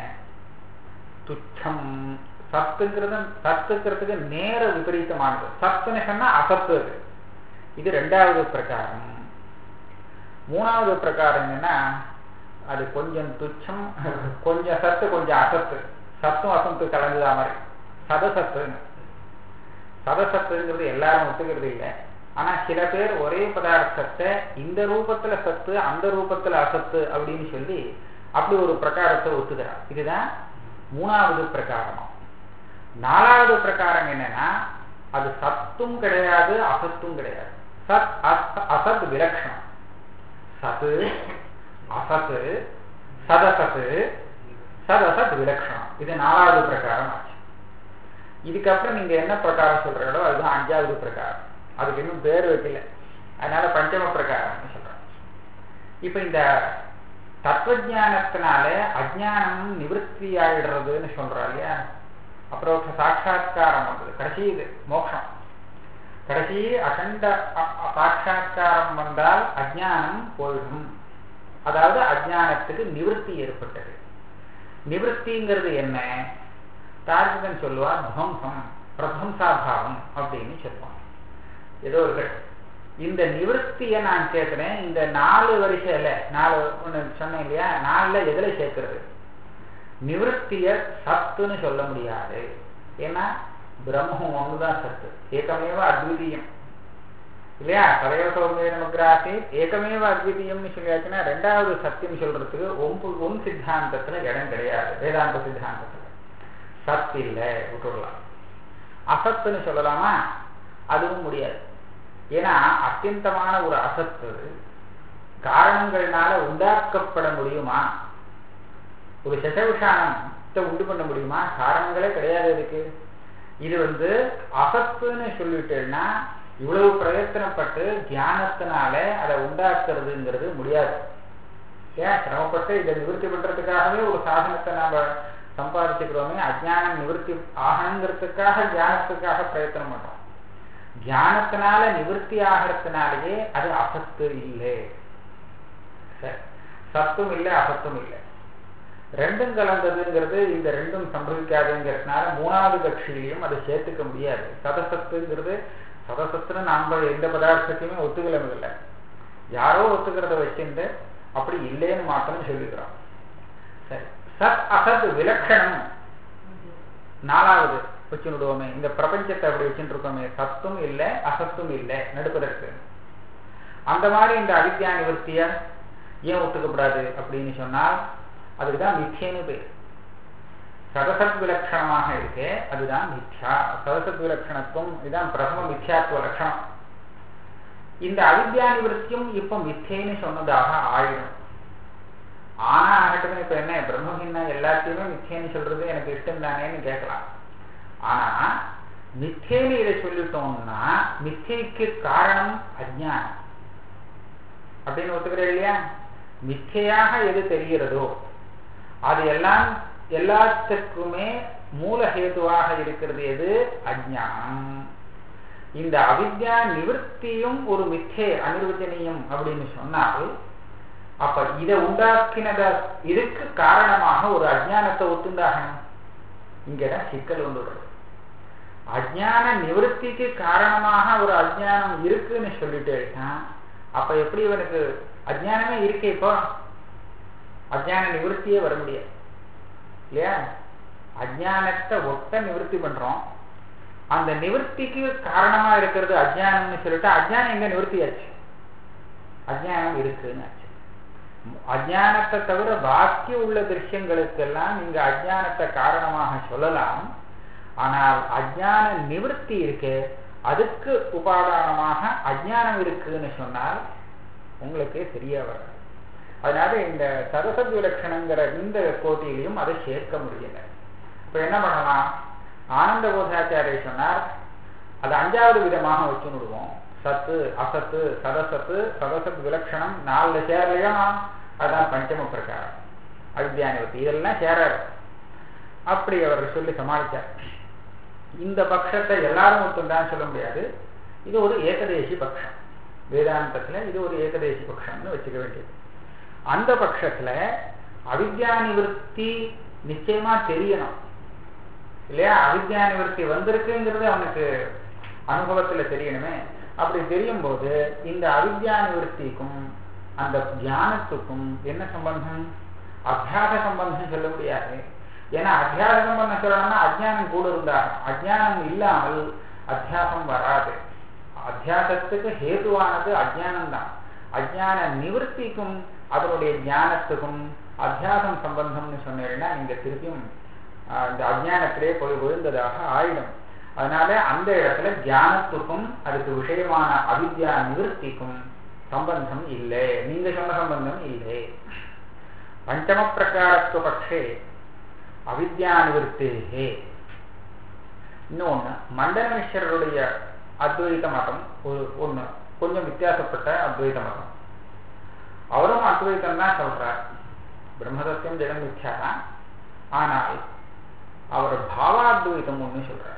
துச்சம் சத்துங்கிறது சத்துக்கிறதுக்கு நேர விபரீதமானது சத்துன்னு சொன்னா அசத்து அது இது ரெண்டாவது பிரகாரம் மூணாவது பிரகாரம் என்னன்னா அது கொஞ்சம் துச்சம் கொஞ்சம் சத்து கொஞ்சம் அசத்து சத்தும் அசத்து கலந்துதா மாதிரி சதசத்துன்னு சதசத்துங்கிறது எல்லாரும் ஒத்துக்கிறது இல்லை ஆனா சில பேர் ஒரே பதார்த்தத்தை இந்த ரூபத்துல சத்து அந்த ரூபத்துல அசத்து அப்படின்னு சொல்லி அப்படி ஒரு பிரகாரத்தை ஒத்துக்கிறார் இதுதான் மூணாவது பிரகாரம் நாலாவது பிரகாரம் என்னன்னா அது சத்தும் கிடையாது அசத்தும் கிடையாது சத் அசத் விலட்சணம் சத்து அசத்து சதசத்து சதசத் விலட்சணம் இது நாலாவது பிரகாரம் ஆச்சு இதுக்கப்புறம் நீங்க என்ன பிரகாரம் சொல்றீங்களோ அதுதான் அஞ்சாவது பிரகாரம் அதுக்கு இன்னும் பேர் வைக்கல அதனால பஞ்சம பிரகாரம் சொல்றேன் இப்ப இந்த தத்துவஜானத்தினால அஜானம் நிவர்த்தி ஆயிடுறதுன்னு சொல்றா இல்லையா அப்ரோக்ஷ சாட்சா்காரம் வந்தது கடைசி இது மோட்சம் கடைசி அகண்ட சாட்சா்காரம் வந்தால் அஜானம் போயிடும் அதாவது அஜானத்துக்கு நிவர்த்தி ஏற்பட்டது நிவர்த்திங்கிறது என்ன தார்கிகன் சொல்லுவார் துவம்சம் பிரபம்சாபாவம் அப்படின்னு சொல்லுவான் ஏதோ ஒரு இந்த நிவர்த்தியை நான் கேட்கிறேன் இந்த நாலு வரிசையில நாலு ஒன்று சொன்னேன் இல்லையா நாலுல எதுல சேர்க்கிறது நிவர்த்திய சத்துன்னு சொல்ல முடியாது ஏன்னா பிரம்மம் ஒண்ணுதான் சத்து ஏகமேவ அத்விதீயம் இல்லையா சதவ சௌமிய நமக்கு ஏகமேவ அத்விதீயம்னு சொல்லியாச்சுன்னா ரெண்டாவது சத்தியம் சொல்றதுக்கு ஒம்பு ஒன் சித்தாந்தத்துல இடம் கிடையாது வேதாந்த சித்தாந்தத்துல சத்து இல்லை விட்டுடலாம் அசத்துன்னு சொல்லலாமா அதுவும் முடியாது ஏன்னா அத்தியந்தமான ஒரு அசத்து காரணங்கள்னால உண்டாக்கப்பட முடியுமா ஒரு சசவிஷானத்தை உண்டு பண்ண முடியுமா காரணங்களே கிடையாது இதுக்கு இது வந்து அசத்துன்னு சொல்லிட்டேன்னா இவ்வளவு பிரயத்தனப்பட்டு தியானத்தினால அதை உண்டாக்குறதுங்கிறது முடியாது ஏன் சிரமப்பட்டு இதை நிவர்த்தி பண்றதுக்காகவே ஒரு சாதனத்தை நாம சம்பாதிச்சுக்கிறோமே அஜானம் நிவர்த்தி ஆகணுங்கிறதுக்காக தியானத்துக்காக பிரயத்தனம் பண்றோம் தியானத்தினால நிவர்த்தி ஆகிறதுனாலேயே அது அசத்து இல்லை சத்தும் இல்லை அசத்தும் இல்லை ரெண்டும் கலந்ததுங்கிறது இந்த ரெண்டும் சம்பவிக்காதுங்கிறதுனால மூணாவது கட்சியிலையும் அதை சேர்த்துக்க முடியாது சதசத்துங்கிறது சதசத்துன்னு நாம எந்த பதார்த்தத்தையுமே ஒத்துக்கலமே இல்லை யாரோ ஒத்துக்கிறத வச்சுட்டு அப்படி இல்லைன்னு மாத்திரம் சொல்லிக்கிறோம் சரி சத் அசத் விலட்சணம் நாலாவது வச்சு விடுவோமே இந்த பிரபஞ்சத்தை அப்படி வச்சுட்டு இருக்கோமே சத்தும் இல்லை அசத்தும் இல்லை நடுப்பதற்கு அந்த மாதிரி இந்த அவித்யா நிவர்த்திய ஏன் ஒத்துக்கப்படாது அப்படின்னு சொன்னால் அதுக்குதான் மிச்சேன்னு பேர் சதசத் விலட்சணமாக இருக்கு அதுதான் மித்யா சதசத் விலட்சணத்துவம் இதுதான் பிரதம மித்யாத்துவ லட்சணம் இந்த அவித்யா நிவர்த்தியும் இப்ப மிச்சேன்னு சொன்னதாக ஆயிடும் ஆனா ஆகட்டும் இப்ப என்ன பிரம்மஹின்னா எல்லாத்தையுமே மிச்சேன்னு சொல்றது எனக்கு இஷ்டம் தானேன்னு கேட்கலாம் ஆனா மிச்சேன்னு இதை சொல்லிட்டோம்னா மிச்சைக்கு காரணம் அஜானம் அப்படின்னு ஒத்துக்கிறேன் இல்லையா மிச்சையாக எது தெரிகிறதோ அது எல்லாம் எல்லாத்துக்குமே மூலஹேதுவாக இருக்கிறது எது அஜானம் இந்த அவித்யா நிவர்த்தியும் ஒரு மிச்சே அனிர்வச்சனியம் அப்படின்னு சொன்னால் அப்ப இதை உண்டாக்கினத இதுக்கு காரணமாக ஒரு அஜானத்தை ஒத்துண்டாகணும் இங்கதான் சிக்கல் வந்துடுறது அஜான நிவர்த்திக்கு காரணமாக ஒரு அஜானம் இருக்குன்னு சொல்லிட்டேன்னா அப்ப எப்படி இவனுக்கு அஜானமே இருக்கு இப்போ அஜான நிவர்த்தியே வர முடியாது இல்லையா அஜானத்தை ஒட்ட நிவர்த்தி பண்றோம் அந்த நிவர்த்திக்கு காரணமா இருக்கிறது அஜானம்னு சொல்லிட்டு அஜானம் எங்க நிவர்த்தியாச்சு அஜானம் இருக்குன்னு ஆச்சு அஜானத்தை தவிர பாக்கி உள்ள திருஷ்யங்களுக்கெல்லாம் நீங்க அஜானத்தை காரணமாக சொல்லலாம் ஆனால் அஜான நிவர்த்தி இருக்கு அதுக்கு உபாதானமாக அஜானம் இருக்குன்னு சொன்னால் உங்களுக்கு சரியா வராது அதனால இந்த சரசத் விலட்சணங்கிற இந்த கோட்டிலையும் அதை சேர்க்க முடியல இப்ப என்ன பண்ணலாம் ஆனந்த போதாச்சாரிய சொன்னார் அது அஞ்சாவது விதமாக வச்சு விடுவோம் சத்து அசத்து சதசத்து சதசத் விலட்சணம் நாலுல சேரலையா அதுதான் பஞ்சம பிரகாரம் அவித்யானிவர்த்தி இதெல்லாம் சேராது அப்படி அவர் சொல்லி சமாளித்தார் இந்த பட்சத்தை எல்லாரும் ஒத்துண்டான்னு சொல்ல முடியாது இது ஒரு ஏகதேசி பட்சம் வேதாந்தத்துல இது ஒரு ஏகதேசி பட்சம்னு வச்சுக்க வேண்டியது அந்த பட்சத்துல அவித்யா நிவர்த்தி நிச்சயமா தெரியணும் இல்லையா அவித்யா நிவர்த்தி வந்திருக்குங்கிறது அவனுக்கு அனுபவத்துல தெரியணுமே அப்படி தெரியும் போது இந்த அவித்யா நிவர்த்திக்கும் அந்த தியானத்துக்கும் என்ன சம்பந்தம் அத்தியாச சம்பந்தம் சொல்ல முடியாது ஏன்னா அத்தியாச சம்பந்தம் சொல்லணும்னா அஜ்ஞானம் கூட இருந்தாலும் அஜ்ஞானம் இல்லாமல் அத்தியாசம் வராது அத்தியாசத்துக்கு ஹேதுவானது அஜ்ஞானம் தான் அஜ்ஞான நிவர்த்திக்கும் அதனுடைய ஞானத்துக்கும் அத்தியாசம் சம்பந்தம்னு சொன்னீங்கன்னா நீங்க திருப்பியும் இந்த அஜ்ஞானத்திலே போய் விழுந்ததாக ஆயிடும் அதனால அந்த இடத்துல தியானத்துக்கும் அதுக்கு விஷயமான அவித்யா நிவர்த்திக்கும் சம்பந்தம் இல்லை நீங்க சொன்ன சம்பந்தம் இல்லை பஞ்சம பிரகாரத்துவ பட்சே அவித்யா நிவர்த்தே இன்னொன்னு மண்டல மிஸ்ரருடைய அத்வைத மதம் ஒரு ஒண்ணு கொஞ்சம் வித்தியாசப்பட்ட அத்வைத மதம் அவரும் அத்வைத்தம் தான் சொல்றார் பிரம்மதத்தியம் ஜெகன் மித்யா தான் ஆனால் அவர் பாவாத்வைதம் ஒண்ணு சொல்றார்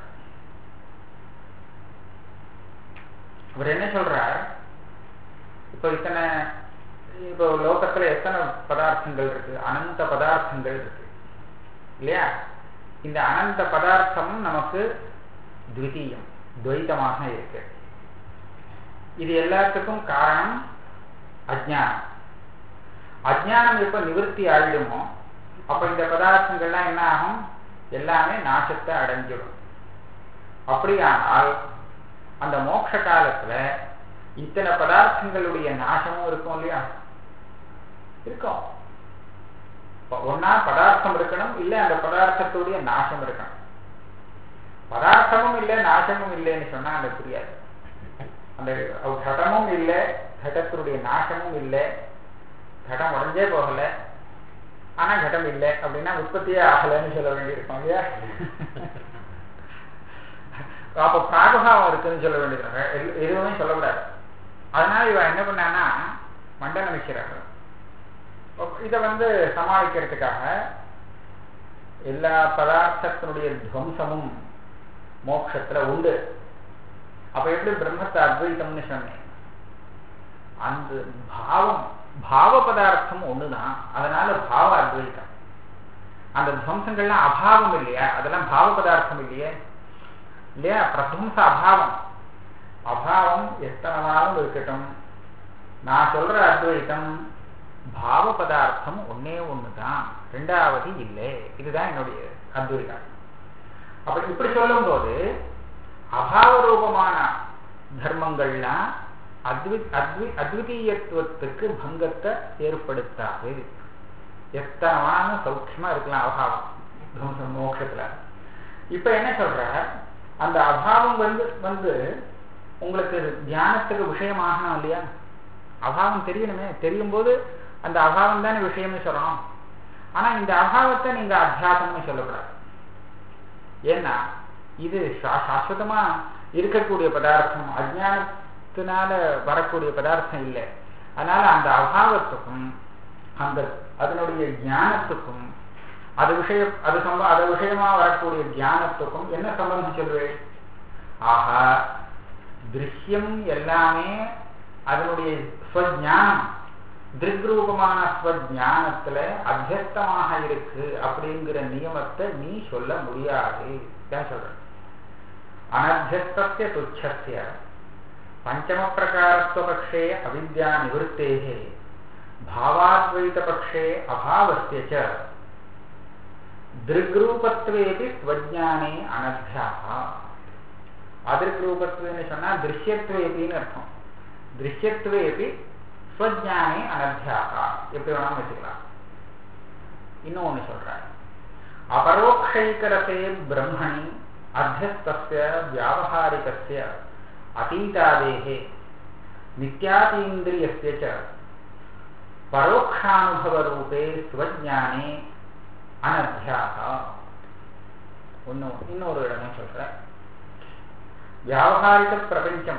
அவர் என்ன சொல்றார் இப்போ இத்தனை இப்போ லோகத்துல எத்தனை பதார்த்தங்கள் இருக்கு அனந்த பதார்த்தங்கள் இருக்கு இல்லையா இந்த அனந்த பதார்த்தம் நமக்கு துவிதீயம் துவைத்தமாக இருக்கு இது எல்லாத்துக்கும் காரணம் அஜ்ஞானம் அஜ்ஞானம் எப்ப நிவர்த்தி ஆயிடுமோ அப்ப இந்த பதார்த்தங்கள்லாம் என்ன ஆகும் எல்லாமே நாசத்தை அடைஞ்சிடும் அப்படியானால் அந்த மோட்ச காலத்துல இத்தனை பதார்த்தங்களுடைய நாசமும் இருக்கும் இல்லையா இருக்கும் ஒன்னா பதார்த்தம் இருக்கணும் இல்ல அந்த பதார்த்தத்துடைய நாசம் இருக்கணும் பதார்த்தமும் இல்லை நாசமும் இல்லைன்னு சொன்னா அந்த புரியாது அந்த கடமும் இல்லை கடத்தினுடைய நாசமும் இல்லை கடம் உடஞ்சே போகல ஆனா கடம் இல்லை அப்படின்னா உற்பத்தியே ஆகலைன்னு சொல்ல வேண்டியிருக்கும் இல்லையா அப்ப பிராகபாவம் இருக்குன்னு சொல்ல வேண்டியிருக்காங்க எதுவுமே சொல்லக்கூடாது அதனால இவன் என்ன பண்ணான்னா மண்டல மிக்கிறார்கள் இதை வந்து சமாளிக்கிறதுக்காக எல்லா பதார்த்தத்தினுடைய துவம்சமும் மோட்சத்துல உண்டு அப்ப எப்படி பிரம்மத்தை அத்வைத்தம்னு சொன்னேன் அந்த பாவம் பாவ பதார்த்தம் ஒண்ணுதான் அதனால பாவ அத்வைத்தம் அந்த துவம்சங்கள்லாம் அபாவம் இல்லையா அதெல்லாம் பாவ பதார்த்தம் இல்லையே இல்லையா பிரத்வம்ச அபாவம் அபாவம் எத்தனாலும் இருக்கட்டும் நான் சொல்ற அத்வைத்தம் பாவ பதார்த்தம் ஒன்னே ஒண்ணுதான் ரெண்டாவது இல்லை இதுதான் என்னுடைய அத்வைதம் அப்படி இப்படி சொல்லும் போது அபாவ ரூபமான தர்மங்கள்லாம் அத்வி அத்வி அத்விதீயத்துவத்துக்கு பங்கத்தை ஏற்படுத்தாது எத்தனமான சௌக்கியமா இருக்கலாம் அபாவம் மோட்சத்துல இப்ப என்ன சொல்ற அந்த அபாவம் வந்து வந்து உங்களுக்கு தியானத்துக்கு விஷயமாகணும் இல்லையா அபாவம் தெரியணுமே தெரியும் போது அந்த அபாவம் தானே விஷயம்னு சொல்லணும் ஆனா இந்த அபாவத்தை நீங்க அத்தியாசம்னு சொல்லக்கூடாது ஏன்னா இது சாஸ்வதமா இருக்கக்கூடிய பதார்த்தம் அஜானத்தினால வரக்கூடிய பதார்த்தம் இல்லை அதனால அந்த அபாவத்துக்கும் அந்த அதனுடைய ஞானத்துக்கும் அது விஷய அது சம்ப அது விஷயமா வரக்கூடிய தியானத்துக்கும் என்ன சம்பந்தம் சொல்வேன் ஆஹா திருஷ்யம் எல்லாமே அதனுடைய ஸ்வஜானம் திருக்ரூபமான ஸ்வஜானத்துல அத்தியஸ்தமாக இருக்கு அப்படிங்கிற நியமத்தை நீ சொல்ல முடியாது சொல்ற அனத்தியஸ்திய துச்சஸ்ய பஞ்சம பிரகாரத்துவபக்ஷே அவித்யா நிவృத்தேகே பாவாத்வைத பக்ஷே அபாவஸ்ய ச திருக்ரூபத்வேபி ஸ்வஜானே அனத்தியாக அதிருக்ரூபத்வேன்னு சொன்னா திருஷ்யத்வேபின்னு அர்த்தம் திருஷ்யத்வேபி ஸ்வஜானே அனத்தியாக எப்படி வேணாலும் வச்சுக்கலாம் இன்னும் ஒண்ணு சொல்றார் அபரோக்ஷைகரசே பிரம்மணி அத்தியஸ்தஸ்ய வியாவகாரிகஸ்ய அதீதாதேகே நித்யாதீந்திரியஸ்ய ச பரோக்ஷானுபவ ரூபே ஸ்வஜானே அனத்தியாக ஒன்னு இன்னொரு இடமும் சொல்ற வியாவகாரிக பிரபஞ்சம்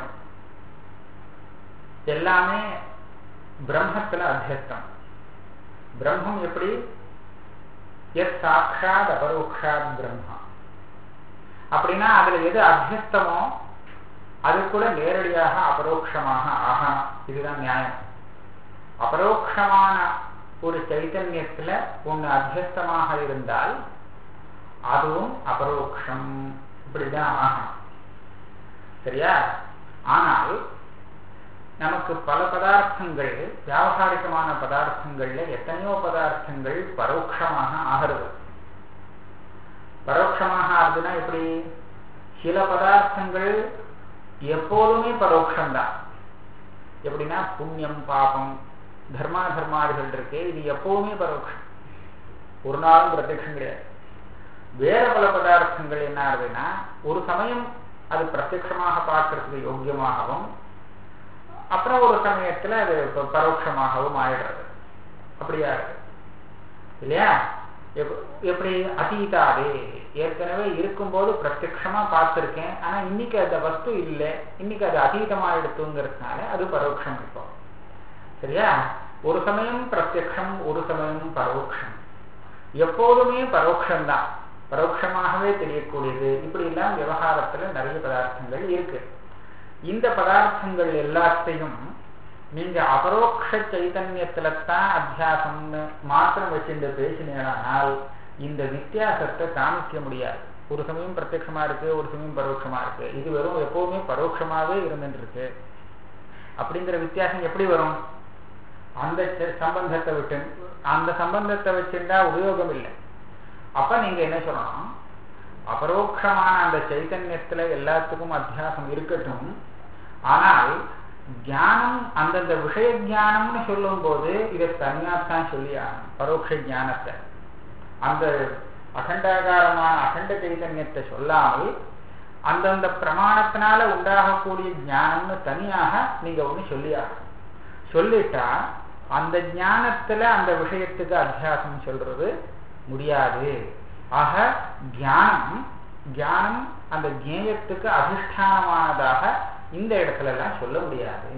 எல்லாமே பிரம்மத்துல அத்தியஸ்தம் பிரம்மம் எப்படி எத் சாட்சாத் அபரோக்ஷாத் பிரம்மா அப்படின்னா அதுல எது அத்தியஸ்தமோ அது கூட நேரடியாக அபரோக்ஷமாக ஆகணும் இதுதான் நியாயம் அபரோக்ஷமான ஒரு சைத்தன்யத்துல ஒண்ணு அத்தியஸ்தமாக இருந்தால் அதுவும் அபரோக்ஷம் இப்படிதான் ஆகணும் சரியா ஆனால் நமக்கு பல பதார்த்தங்கள் வியாவகாரிகமான பதார்த்தங்கள்ல எத்தனையோ பதார்த்தங்கள் பரோட்சமாக ஆகிறது பரோட்சமாக ஆகுதுன்னா எப்படி சில பதார்த்தங்கள் எப்போதுமே பரோட்சம்தான் எப்படின்னா புண்ணியம் பாபம் தர்மா தர்மாதிகள் இருக்கு இது எப்பவுமே பரோட்சம் ஒரு நாளும் பிரத்யட்சம் கிடையாது வேற பல பதார்த்தங்கள் என்ன ஆகுதுன்னா ஒரு சமயம் அது பிரத்யட்சமாக பார்க்கறதுக்கு யோக்கியமாகவும் அப்புறம் ஒரு சமயத்துல அது பரோட்சமாகவும் ஆயிடுறது அப்படியா இருக்கு இல்லையா எப்படி அதீதாவே ஏற்கனவே இருக்கும்போது பிரத்யட்சமா பார்த்திருக்கேன் ஆனா இன்னைக்கு அந்த வஸ்து இல்லை இன்னைக்கு அது அதீதமா எடுத்துங்கிறதுனால அது பரோட்சம் இருக்கும் சரியா ஒரு சமயம் பிரத்யக்ஷம் ஒரு சமயம் பரோட்சம் எப்போதுமே பரோட்சம்தான் பரோட்சமாகவே தெரியக்கூடியது இப்படி எல்லாம் விவகாரத்துல நிறைய பதார்த்தங்கள் இருக்கு இந்த பதார்த்தங்கள் எல்லாத்தையும் நீங்க அபரோக்ஷ சைதன்யத்துல தான் அத்தியாசம்னு மாத்திரம் வச்சுட்டு பேசினீங்களானால் இந்த வித்தியாசத்தை காமிக்க முடியாது ஒரு சமயம் பிரத்யட்சமா இருக்கு ஒரு சமயம் பரோட்சமா இருக்கு இது வெறும் எப்பவுமே பரோட்சமாவே இருந்துட்டு இருக்கு அப்படிங்கிற வித்தியாசம் எப்படி வரும் அந்த சம்பந்தத்தை விட்டு அந்த சம்பந்தத்தை வச்சுட்டா உபயோகம் இல்லை அப்ப நீங்க என்ன சொல்லணும் அபரோக்ஷமான அந்த சைத்தன்யத்துல எல்லாத்துக்கும் அத்தியாசம் இருக்கட்டும் ஆனால் ஞானம் அந்தந்த விஷய ஞானம்னு சொல்லும் போது இதை தனியாத்தான் சொல்லி ஆகணும் பரோட்ச ஞானத்தை அந்த அகண்டாகாரமான அகண்ட சைதன்யத்தை சொல்லாமல் அந்தந்த பிரமாணத்தினால உண்டாகக்கூடிய ஞானம்னு தனியாக நீங்க ஒண்ணு சொல்லி ஆகணும் சொல்லிட்டா அந்த ஞானத்துல அந்த விஷயத்துக்கு அத்தியாசம் சொல்றது முடியாது ஆக தியானம் தியானம் அந்த ஜேயத்துக்கு அதிஷ்டானமானதாக இந்த இடத்துல எல்லாம் சொல்ல முடியாது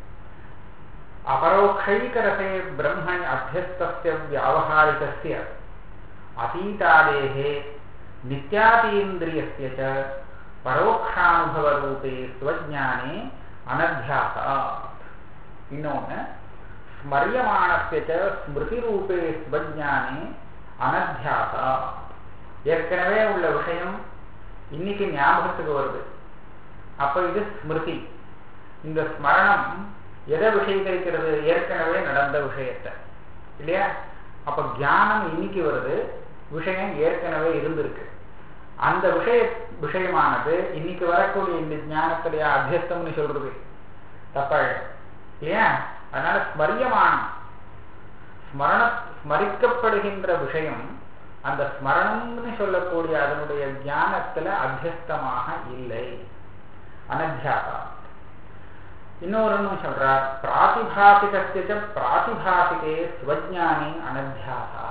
அபரோக்ஷைகரசே பிரம்மணி அத்தியஸ்தஸ்ய வியாவகாரிகஸ்ய அதீதாதேகே நித்யாதீந்திரியஸ்ய ச பரோக்ஷானுபவ ரூபே ஸ்வஜானே அனத்தியாசா இன்னொன்னு ஸ்மரியமானஸ்ய ச ஸ்மிருதி ரூபே ஸ்வஜானே அனத்தியாசா ஏற்கனவே உள்ள விஷயம் இன்னைக்கு ஞாபகத்துக்கு வருது அப்ப இது ஸ்மிருதி இந்த ஸ்மரணம் எதை விஷயத்திருக்கிறது ஏற்கனவே நடந்த விஷயத்தை இல்லையா அப்ப ஞானம் இன்னைக்கு வருது விஷயம் ஏற்கனவே இருந்திருக்கு அந்த விஷய விஷயமானது இன்னைக்கு வரக்கூடிய இந்த ஞானத்துடைய அத்தியஸ்தம்னு சொல்றது தப்பா இல்லையா அதனால ஸ்மரியமானம் ஸ்மரண ஸ்மரிக்கப்படுகின்ற விஷயம் அந்த ஸ்மரணம்னு சொல்லக்கூடிய அதனுடைய ஞானத்துல அத்தியஸ்தமாக இல்லை அனத்தியாசா இன்னொரு சொல்றார் பிராதிபாசிக பிராதிபாசிகே ஸ்வஜானி அனத்தியாசா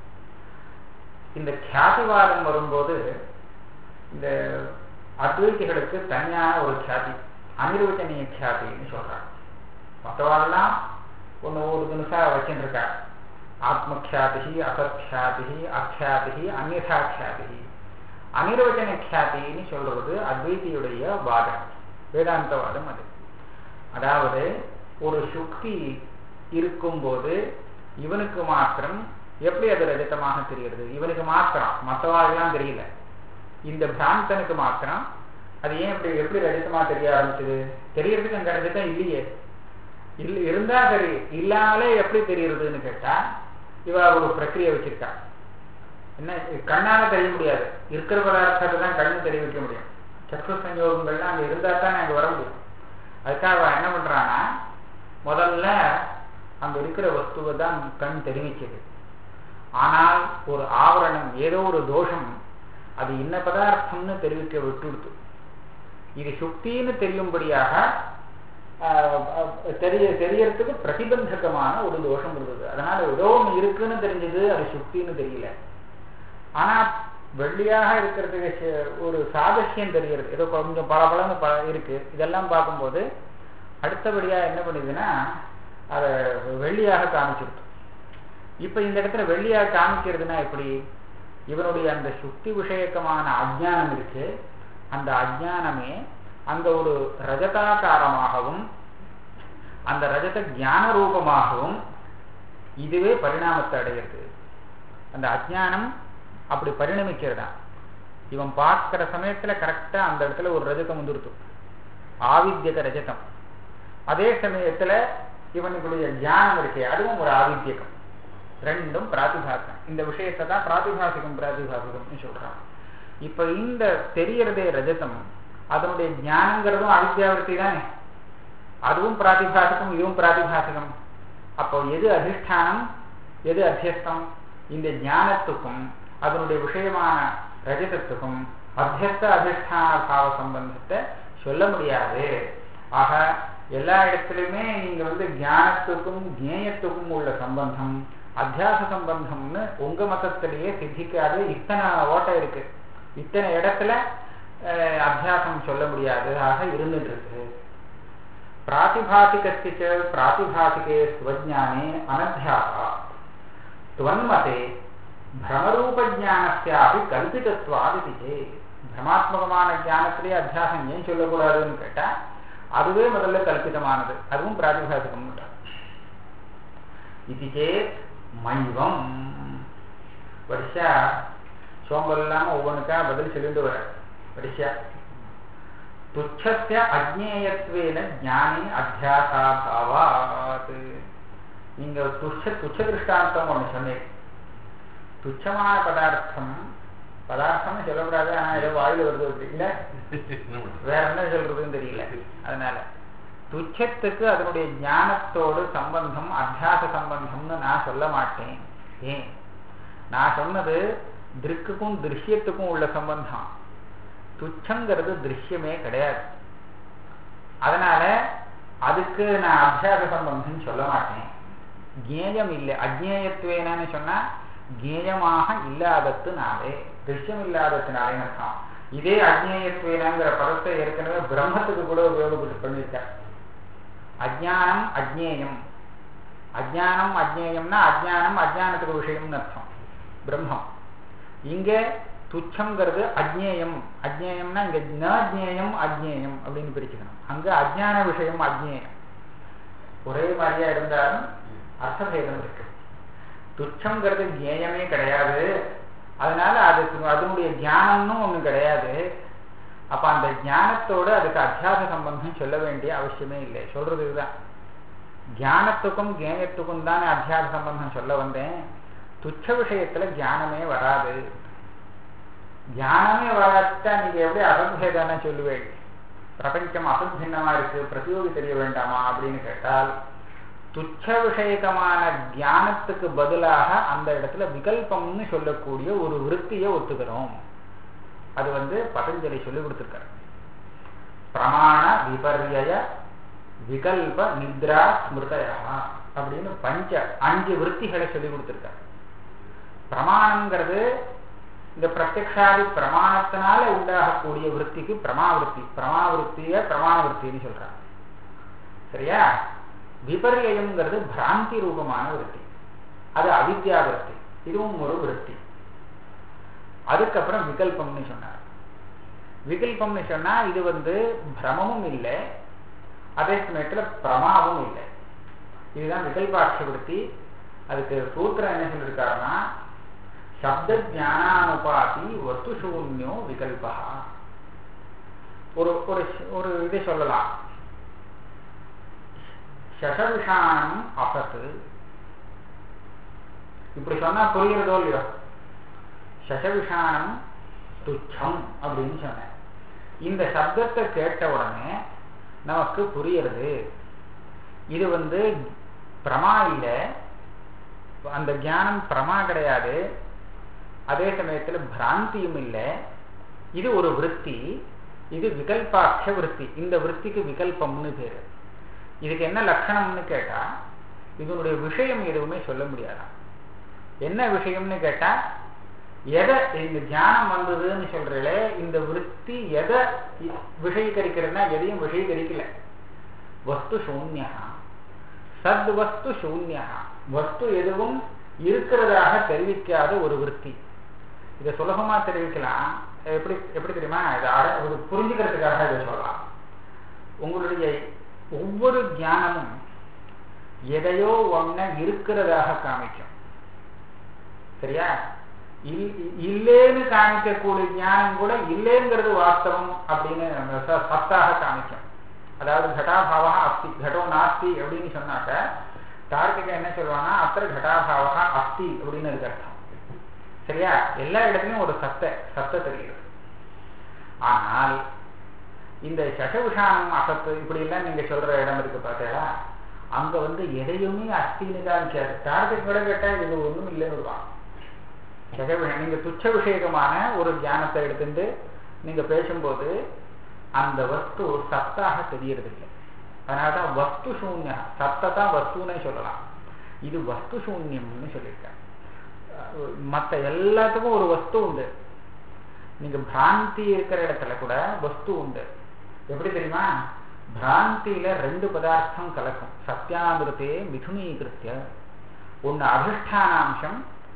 இந்த கியாதிவாதம் வரும்போது இந்த அத்வைத்திகளுக்கு தனியான ஒரு கியாதி அனிர்வச்சனீய கியாதின்னு சொல்றாங்க மற்றவாள்லாம் ஒன்று ஒரு தினசா வச்சுருக்கா ஆத்மக்யாதி அசத்யாதி அக்யாதி அந்நியதாக்கியாதி அனிர்வச்சன கியாதின்னு சொல்றது அத்வைத்தியுடைய வாதம் வேதாந்தவாதம் அது அதாவது ஒரு சுக்தி இருக்கும்போது இவனுக்கு மாத்திரம் எப்படி அது ரஜதமாக தெரிகிறது இவனுக்கு மாத்திரம் மற்றவாழ்லாம் தெரியல இந்த பிராந்தனுக்கு மாத்திரம் அது ஏன் இப்படி எப்படி ரஜதமா தெரிய ஆரம்பிச்சது தெரியறதுக்கு அங்க ரஜதம் இல்லையே இல்ல இருந்தா சரி இல்லாமலே எப்படி தெரியுறதுன்னு கேட்டா இவ ஒரு பிரக்கிரியை வச்சிருக்கா என்ன கண்ணால தெரிய முடியாது இருக்கிற பதார்த்தத்தை தான் கண்ணு தெரிய வைக்க முடியும் சக்ஷு சஞ்சோகங்கள்லாம் அங்க இருந்தா தான் அங்க வர முடியும் அதுக்காக அவன் என்ன பண்றான்னா முதல்ல அங்க இருக்கிற வஸ்துவை தான் கண் தெரிவிச்சது ஆனால் ஒரு ஆவரணம் ஏதோ ஒரு தோஷம் அது என்ன பதார்த்தம்னு தெரிவிக்க விட்டுடுத்து இது சுக்தின்னு தெரியும்படியாக தெரிய தெரியறதுக்கு பிரதிபந்தகமான ஒரு தோஷம் இருந்தது அதனால ஏதோ ஒன்று இருக்குன்னு தெரிஞ்சது அது சுக்தின்னு தெரியல ஆனா வெள்ளியாக இருக்கிறதுக்கு ஒரு சாதசியம் தெரியறது ஏதோ கொஞ்சம் பல பலன்னு ப இருக்கு இதெல்லாம் பார்க்கும்போது அடுத்தபடியா என்ன பண்ணுதுன்னா அதை வெள்ளியாக காமிச்சிருது இப்ப இந்த இடத்துல வெள்ளியாக காமிக்கிறதுனா எப்படி இவனுடைய அந்த சுக்தி விஷயக்கமான அஜானம் இருக்கு அந்த அஜானமே அங்க ஒரு ரஜதாகாரமாகவும் அந்த ரஜத ஞான ரூபமாகவும் இதுவே பரிணாமத்தை அடைகிறது அந்த அஜானம் அப்படி பரிணமிக்கிறதா இவன் பார்க்கிற சமயத்துல கரெக்டா அந்த இடத்துல ஒரு ரஜதம் வந்துருத்து ஆவித்தியக ரஜதம் அதே சமயத்துல இவனுடைய ஞானம் இருக்கே அதுவும் ஒரு ஆவித்தியகம் ரெண்டும் பிராதிபாசம் இந்த விஷயத்தை தான் பிராதிபாசிகம் பிராதிபாசிகம்னு சொல்றான் இப்ப இந்த தெரியறதே ரஜதம் அதனுடைய ஞானங்கிறதும் அவித்யாவர்த்தி தானே அதுவும் பிராதிபாசிகம் இதுவும் பிராதிபாசிகம் அப்போ எது அதிஷ்டானம் எது அத்தியஸ்தம் இந்த ஞானத்துக்கும் அதனுடைய விஷயமான ரஜதத்துக்கும் அத்தியஸ்த அதிஷ்டான பாவ சம்பந்தத்தை சொல்ல முடியாது ஆக எல்லா இடத்துலையுமே நீங்க வந்து ஞானத்துக்கும் ஜேயத்துக்கும் உள்ள சம்பந்தம் அத்தியாச சம்பந்தம்னு உங்க மதத்திலேயே சித்திக்காது இத்தனை ஓட்டம் இருக்கு இத்தனை இடத்துல அத்தியாசம் சொல்ல முடியாததாக இருந்துட்டு இருக்கு பிராதிபாசிகஸ்ய பிராதிபாசிகே ஸ்வஜானே அனத்தியாசா துவன்மதே பிரமரூப ஜானஸ்யாபி கல்பிதத்வாதி சேத் பிரமாத்மகமான ஞானத்திலே அத்தியாசம் ஏன் சொல்லக்கூடாதுன்னு கேட்டா அதுவே முதல்ல கல்பிதமானது அதுவும் பிராதிபாசிகம் இது சேத் மைவம் வருஷா சோம்பல் இல்லாம ஒவ்வொன்றுக்கா பதில் சொல்லிட்டு வர வருஷா துச்சஸ்ய அஜ்ஞேயத்வேன ஞானி அத்தியாசாபாவாத் நீங்க துச்ச துச்ச திருஷ்டாந்தம் ஒண்ணு சொன்னீங்க துச்சமான பதார்த்தம் பதார்த்தம்னு சொல்லக்கூடாது ஆனா ஏதோ வாயில வருது அப்படி இல்ல வேற என்ன சொல்றதுன்னு தெரியல அதனால துச்சத்துக்கு அதனுடைய ஞானத்தோடு சம்பந்தம் அத்தியாச சம்பந்தம்னு நான் சொல்ல மாட்டேன் ஏன் நான் சொன்னது திருக்குக்கும் திருஷ்யத்துக்கும் உள்ள சம்பந்தம் துச்சங்கிறது திருஷ்யமே கிடையாது அதனால அதுக்கு நான் அத்தியாச சம்பந்தம் சொல்ல மாட்டேன் கேயம் இல்லை அஜ்ஞேயத்துவேனு சொன்னா கேயமாக இல்லாததுனாலே திருஷ்யம் இல்லாததுனாலே அர்த்தம் இதே அஜ்ஞேயத்துவேனங்கிற பதத்தை ஏற்கனவே பிரம்மத்துக்கு கூட உபயோகப்பட்டு பண்ணியிருக்கார் அஜானம் அஜ்ஞேயம் அஜானம் அஜ்ஞேயம்னா அஜானம் அஜானத்துக்கு விஷயம்னு அர்த்தம் பிரம்மம் இங்க துச்சங்கிறது அஜ்ஞேயம் அஜ்ஞேயம்னா இங்க நஜ்ஞேயம் அஜ்ஞேயம் அப்படின்னு பிரிச்சுக்கணும் அங்க அஜ்ஞான விஷயம் அஜ்ஞேயம் ஒரே மாதிரியா இருந்தாலும் அர்த்தபேதம் இருக்கு துச்சங்கிறது ஜேயமே கிடையாது அதனால அதுக்கு அதனுடைய ஞானம்னு ஒண்ணு கிடையாது அப்ப அந்த ஞானத்தோடு அதுக்கு அத்தியாச சம்பந்தம் சொல்ல வேண்டிய அவசியமே இல்லை சொல்றது இதுதான் தியானத்துக்கும் கேயத்துக்கும் தானே அத்தியாச சம்பந்தம் சொல்ல வந்தேன் துச்ச விஷயத்துல ஞானமே வராது ஞானமே வராட்டா நீங்க எப்படி அசத்பேதான சொல்லுவேன் பிரபஞ்சம் அசத்பின்னமா இருக்கு பிரதியோகி தெரிய வேண்டாமா அப்படின்னு கேட்டால் துச்ச விஷயகமான தியானத்துக்கு பதிலாக அந்த இடத்துல விகல்பம்னு சொல்லக்கூடிய ஒரு விற்த்தியை ஒத்துக்கிறோம் அது வந்து பதஞ்சலி சொல்லி கொடுத்திருக்காரு பிரமாண விபர்ய விகல்ப நித்ரா ஸ்மிருதயா அப்படின்னு பஞ்ச அஞ்சு விற்த்திகளை சொல்லி கொடுத்திருக்காரு பிரமாணம்ங்கிறது இந்த பிரத்யக்ஷாதி பிரமாணத்தினால உண்டாகக்கூடிய விற்த்திக்கு பிரமாவிருத்தி பிரமாவிருத்திய பிரமாண விற்த்தின்னு சொல்றாங்க சரியா விபர்யம்ங்கிறது பிராந்தி ரூபமான விருத்தி அது அவித்யா விருத்தி இதுவும் ஒரு விருத்தி அதுக்கப்புறம் விகல்பம்னு சொன்னார் விகல்பம்னு சொன்னா இது வந்து பிரமமும் இல்லை அதே சமயத்துல பிரமாவும் இல்லை இதுதான் விகல்பாட்ச விருத்தி அதுக்கு சூத்திரம் என்ன சொல்லியிருக்காருன்னா சப்த ஜானானுபாதி வஸ்து சூன்யோ விகல்பா ஒரு ஒரு ஒரு இதை சொல்லலாம் சசவிஷானம் அசத்து இப்படி சொன்னா புரியுறதோ இல்லையோ சசவிஷானம் துச்சம் அப்படின்னு சொன்னேன் இந்த சப்தத்தை கேட்ட உடனே நமக்கு புரியுறது இது வந்து பிரமா இல்லை அந்த ஞானம் பிரமா கிடையாது அதே சமயத்துல பிராந்தியும் இல்லை இது ஒரு விற்பி இது விகல்பாட்ச விற்பி இந்த விற்பிக்கு விகல்பம்னு பேரு இதுக்கு என்ன லட்சணம்னு கேட்டா இதனுடைய விஷயம் எதுவுமே சொல்ல முடியாதாம் என்ன விஷயம்னு கேட்டா எதை இந்த தியானம் வந்ததுன்னு சொல்றீங்களே இந்த விற்பி எதை விஷயீகரிக்கிறதுனா எதையும் விஷயீகரிக்கல வஸ்து சூன்யா சத் வஸ்து சூன்யா வஸ்து எதுவும் இருக்கிறதாக தெரிவிக்காத ஒரு விற்பி இதை சுலபமா தெரிவிக்கலாம் எப்படி எப்படி தெரியுமா இதை புரிஞ்சுக்கிறதுக்காக இதை சொல்லலாம் உங்களுடைய ஒவ்வொரு தியானமும் எதையோ ஒன்ன இருக்கிறதாக காமிக்கும் சரியா இல்லேன்னு காமிக்கக்கூடிய ஞானம் கூட இல்லேங்கிறது வாஸ்தவம் அப்படின்னு சத்தாக காமிக்கும் அதாவது கட்டாபாவா அஸ்தி கடோ நாஸ்தி அப்படின்னு சொன்னாக்க தார்க்கிக என்ன சொல்லுவாங்கன்னா அத்தனை கட்டாபாவா அஸ்தி அப்படின்னு இருக்கு அர்த்தம் சரியா எல்லா இடத்துலயும் ஒரு சத்த சத்த தெரியுது ஆனால் இந்த சசவிஷானம் அசத்து இப்படி எல்லாம் நீங்க சொல்ற இடம் இருக்கு பார்த்தீங்களா அங்க வந்து எதையுமே அஸ்தின்னு காமிக்காது டார்கெட் கூட கேட்டா இது ஒண்ணும் இல்லைன்னு வருவான் சசவிஷம் நீங்க துச்ச விஷயகமான ஒரு தியானத்தை எடுத்துட்டு நீங்க பேசும்போது அந்த வஸ்து சத்தாக தெரியறது இல்லை அதனாலதான் வஸ்து சூன்யா சத்தை தான் வஸ்துன்னே சொல்லலாம் இது வஸ்து சூன்யம்னு சொல்லியிருக்கேன் மற்ற எல்லாத்துக்கும் ஒரு வஸ்து உண்டு நீங்க பிராந்தி இருக்கிற இடத்துல கூட வஸ்து உண்டு எப்படி தெரியுமா பிராந்தியில ரெண்டு பதார்த்தம் கலக்கும் சத்தியாமிருத்தே மிதுனீகிருத்திய ஒன்னு அதிஷ்டானாம்சம்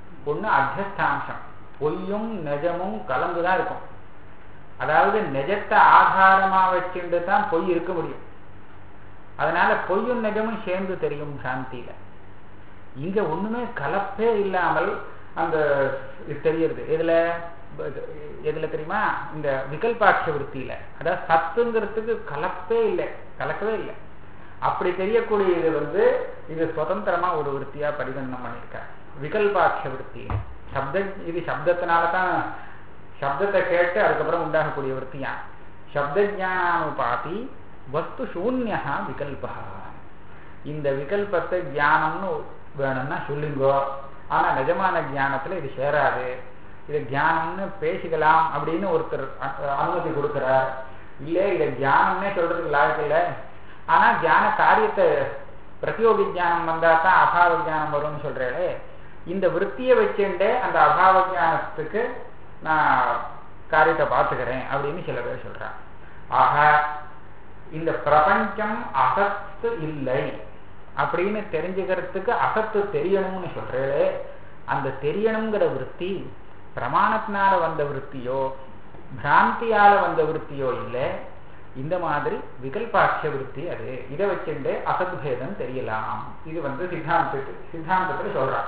ஒண்ணு அத்தியஸ்தாம்சம் பொய்யும் நிஜமும் கலந்துதான் இருக்கும் அதாவது நிஜத்தை ஆதாரமா வச்சுட்டு தான் பொய் இருக்க முடியும் அதனால பொய்யும் நிஜமும் சேர்ந்து தெரியும் பிராந்தியில இங்க ஒண்ணுமே கலப்பே இல்லாமல் அந்த இது தெரியறது இதுல எதுல தெரியுமா இந்த விகல்பாட்ச விற்த்தியில அதாவது சத்துங்கிறதுக்கு கலப்பே இல்லை கலக்கவே இல்லை அப்படி தெரியக்கூடிய இது வந்து இது சுதந்திரமா ஒரு விற்த்தியா பரிகரணம் பண்ணியிருக்காரு விகல்பாட்ச விற்பி சப்த இது சப்தத்தினாலதான் சப்தத்தை கேட்டு அதுக்கப்புறம் உண்டாகக்கூடிய விற்த்தியா சப்தஜானுபாதி வஸ்து சூன்யா விகல்பா இந்த விகல்பத்தை தியானம்னு வேணும்னா சொல்லுங்கோ ஆனா நிஜமான தியானத்துல இது சேராது இது தியானம்னு பேசிக்கலாம் அப்படின்னு ஒருத்தர் அனுமதி கொடுக்கிறார் இல்ல இதை தியானம்னே சொல்றதுக்கு லாயக்கு இல்லை ஆனா தியான காரியத்தை பிரதியோகி தியானம் வந்தா தான் அபாவ ஜானம் வரும்னு சொல்றேன் இந்த விற்த்தியை வச்சுட்டு அந்த அபாவ ஜானத்துக்கு நான் காரியத்தை பார்த்துக்கிறேன் அப்படின்னு சில பேர் சொல்றாங்க ஆக இந்த பிரபஞ்சம் அசத்து இல்லை அப்படின்னு தெரிஞ்சுக்கிறதுக்கு அசத்து தெரியணும்னு சொல்றே அந்த தெரியணுங்கிற விற்பி பிரமாணத்தினால வந்த விற்த்தியோ பிராந்தியால வந்த விற்த்தியோ இல்லை இந்த மாதிரி விகல்பாட்ச விற்பி அது இதை வச்சுட்டு அசத்பேதம் தெரியலாம் இது வந்து சித்தாந்தத்துக்கு சித்தாந்தத்துல சொல்றான்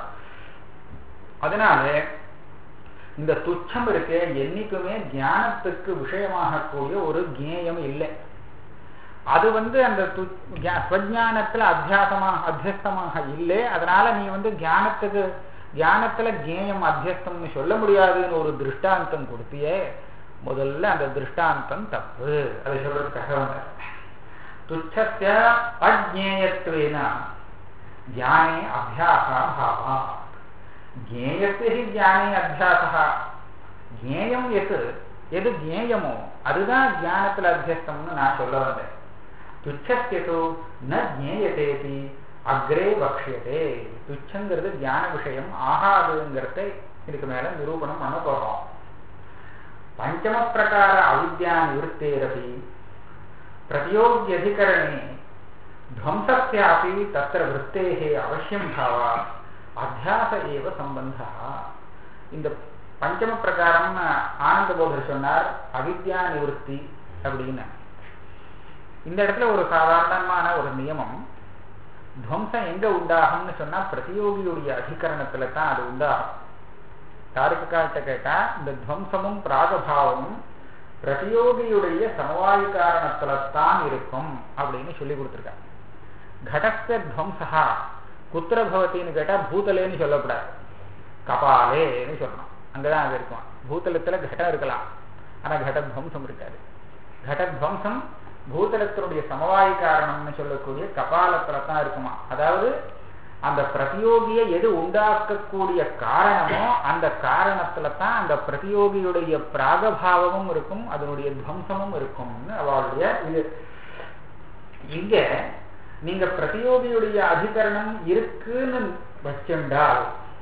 அதனால இந்த துச்சம் இருக்க என்னைக்குமே தியானத்துக்கு விஷயமாக கூடிய ஒரு கேயம் இல்லை அது வந்து அந்த ஸ்வஜானத்துல அத்தியாசமாக அத்தியஸ்தமாக இல்லை அதனால நீ வந்து தியானத்துக்கு தியானத்துல கேயம் அத்தியஸ்தம்னு சொல்ல முடியாதுன்னு ஒரு திருஷ்டாந்தம் கொடுத்தியே முதல்ல அந்த திருஷ்டாந்தம் தப்பு அதை சொல்றதுக்காக வந்த துச்சஸ்ய அஜ்ஞேயத்வேன தியானே அபியாசா பாவா ஜேயஸ்ய ஹி தியானே அத்தியாசா ஜேயம் எது எது ஜேயமோ அதுதான் தியானத்துல அத்தியஸ்தம்னு நான் சொல்ல வந்தேன் துச்சஸ்யதோ ந ஜேயதேதி அக்ரே வக்ஷியதே துச்சங்கிறது தியான விஷயம் ஆகாதுங்கிறத இதுக்கு மேல நிரூபணம் பண்ண போறோம் பஞ்சம பிரகார அவித்யா நிவృత్తேரபி பிரதியோகியதிகரணே ध्वंसस्यापि तत्र वृत्तेः अवश्यं भावात् அத்தியாச ஏவ சம்பந்தா இந்த பஞ்சம பிரகாரம் ஆனந்த போதர் சொன்னார் அவித்யா நிவர்த்தி அப்படின்னு இந்த இடத்துல ஒரு சாதாரணமான ஒரு நியமம் துவம்சம் எங்க உண்டாகும்னு சொன்னா பிரதியோகியுடைய அதிகரணத்துல தான் அது உண்டாகும் யாருக்கு காட்ட கேட்டா இந்த துவம்சமும் பிராகபாவமும் பிரதியோகியுடைய சமவாயு காரணத்துல தான் இருக்கும் அப்படின்னு சொல்லி கொடுத்துருக்காங்க கடஸ்த துவம்சா குத்திர பவத்தின்னு கேட்டா பூதலேன்னு சொல்லக்கூடாது கபாலேன்னு சொல்லணும் அங்கதான் அது இருக்கும் பூதலத்துல கடம் இருக்கலாம் ஆனா கடத்வம்சம் இருக்காது கடத்வம்சம் பூதலத்தினுடைய சமவாயு காரணம்னு சொல்லக்கூடிய கபாலத்துல தான் இருக்குமா அதாவது அந்த பிரதியோகியை எது உண்டாக்கக்கூடிய காரணமோ அந்த காரணத்துல தான் அந்த பிரதியோகியுடைய பிராகபாவமும் இருக்கும் அதனுடைய துவம்சமும் இருக்கும்னு அவளுடைய இது இங்க நீங்க பிரதியோகியுடைய அதிகரணம் இருக்குன்னு வச்சுண்டால்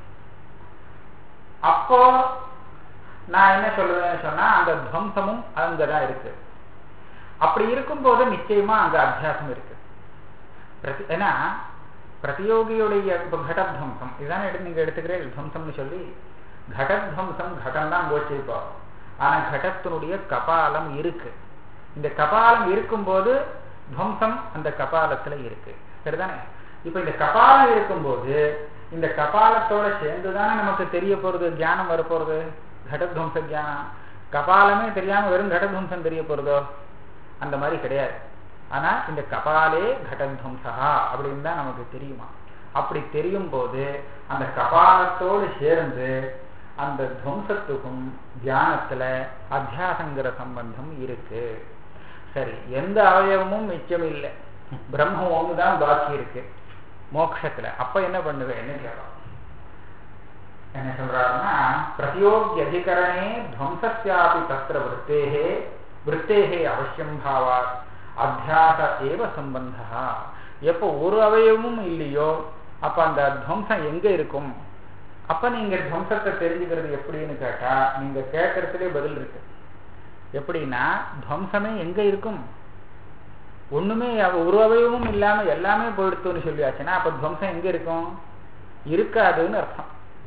அப்போ நான் என்ன சொல்லுவேன்னு சொன்னா அந்த துவம்சமும் அங்கதான் இருக்கு அப்படி இருக்கும்போது நிச்சயமா அங்க அத்தியாசம் இருக்கு ஏன்னா பிரதியோகியுடைய இப்ப கடத்வம்சம் இதுதானே எடுத்து நீங்க எடுத்துக்கிறேன் துவம்சம்னு சொல்லி கடத்வம்சம் கடம் தான் போச்சு இப்போ ஆனா கடத்தினுடைய கபாலம் இருக்கு இந்த கபாலம் இருக்கும்போது துவம்சம் அந்த கபாலத்துல இருக்கு சரிதானே இப்ப இந்த கபாலம் இருக்கும்போது இந்த கபாலத்தோட சேர்ந்துதானே நமக்கு தெரிய போறது தியானம் வரப்போறது கடத்வம்ச தியானம் கபாலமே தெரியாம வெறும் கடத்வம்சம் தெரிய போறதோ அந்த மாதிரி கிடையாது ஆனா இந்த கபாலே கடத்வம்சா அப்படின்னு தான் நமக்கு தெரியுமா அப்படி தெரியும் போது அந்த கபாலத்தோடு சேர்ந்து அந்த துவம்சத்துக்கும் தியானத்துல அத்தியாசங்கிற சம்பந்தம் இருக்கு சரி எந்த அவயவமும் மிச்சம் இல்லை பிரம்மம் ஒண்ணுதான் பாக்கி இருக்கு மோட்சத்துல அப்ப என்ன பண்ணுவேன்னு கேட்கலாம் என்ன சொல்றாருன்னா பிரதியோகி அதிகரணே துவம்சஸ்யாபி தத்திர விற்பேகே விற்பேகே அவசியம் பாவா அத்தியாச ஏவ சம்பந்தா எப்போ ஒரு அவயவமும் இல்லையோ அப்ப அந்த துவம்சம் எங்க இருக்கும் அப்ப நீங்க துவம்சத்தை தெரிஞ்சுக்கிறது எப்படின்னு கேட்டா நீங்க கேட்கறதுலே பதில் இருக்கு எப்படின்னா துவம்சமே எங்க இருக்கும் ஒண்ணுமே ஒரு அவயவமும் இல்லாம எல்லாமே போயிடுத்துன்னு சொல்லியாச்சுன்னா அப்ப துவம்சம் எங்க இருக்கும் இருக்காதுன்னு அர்த்தம்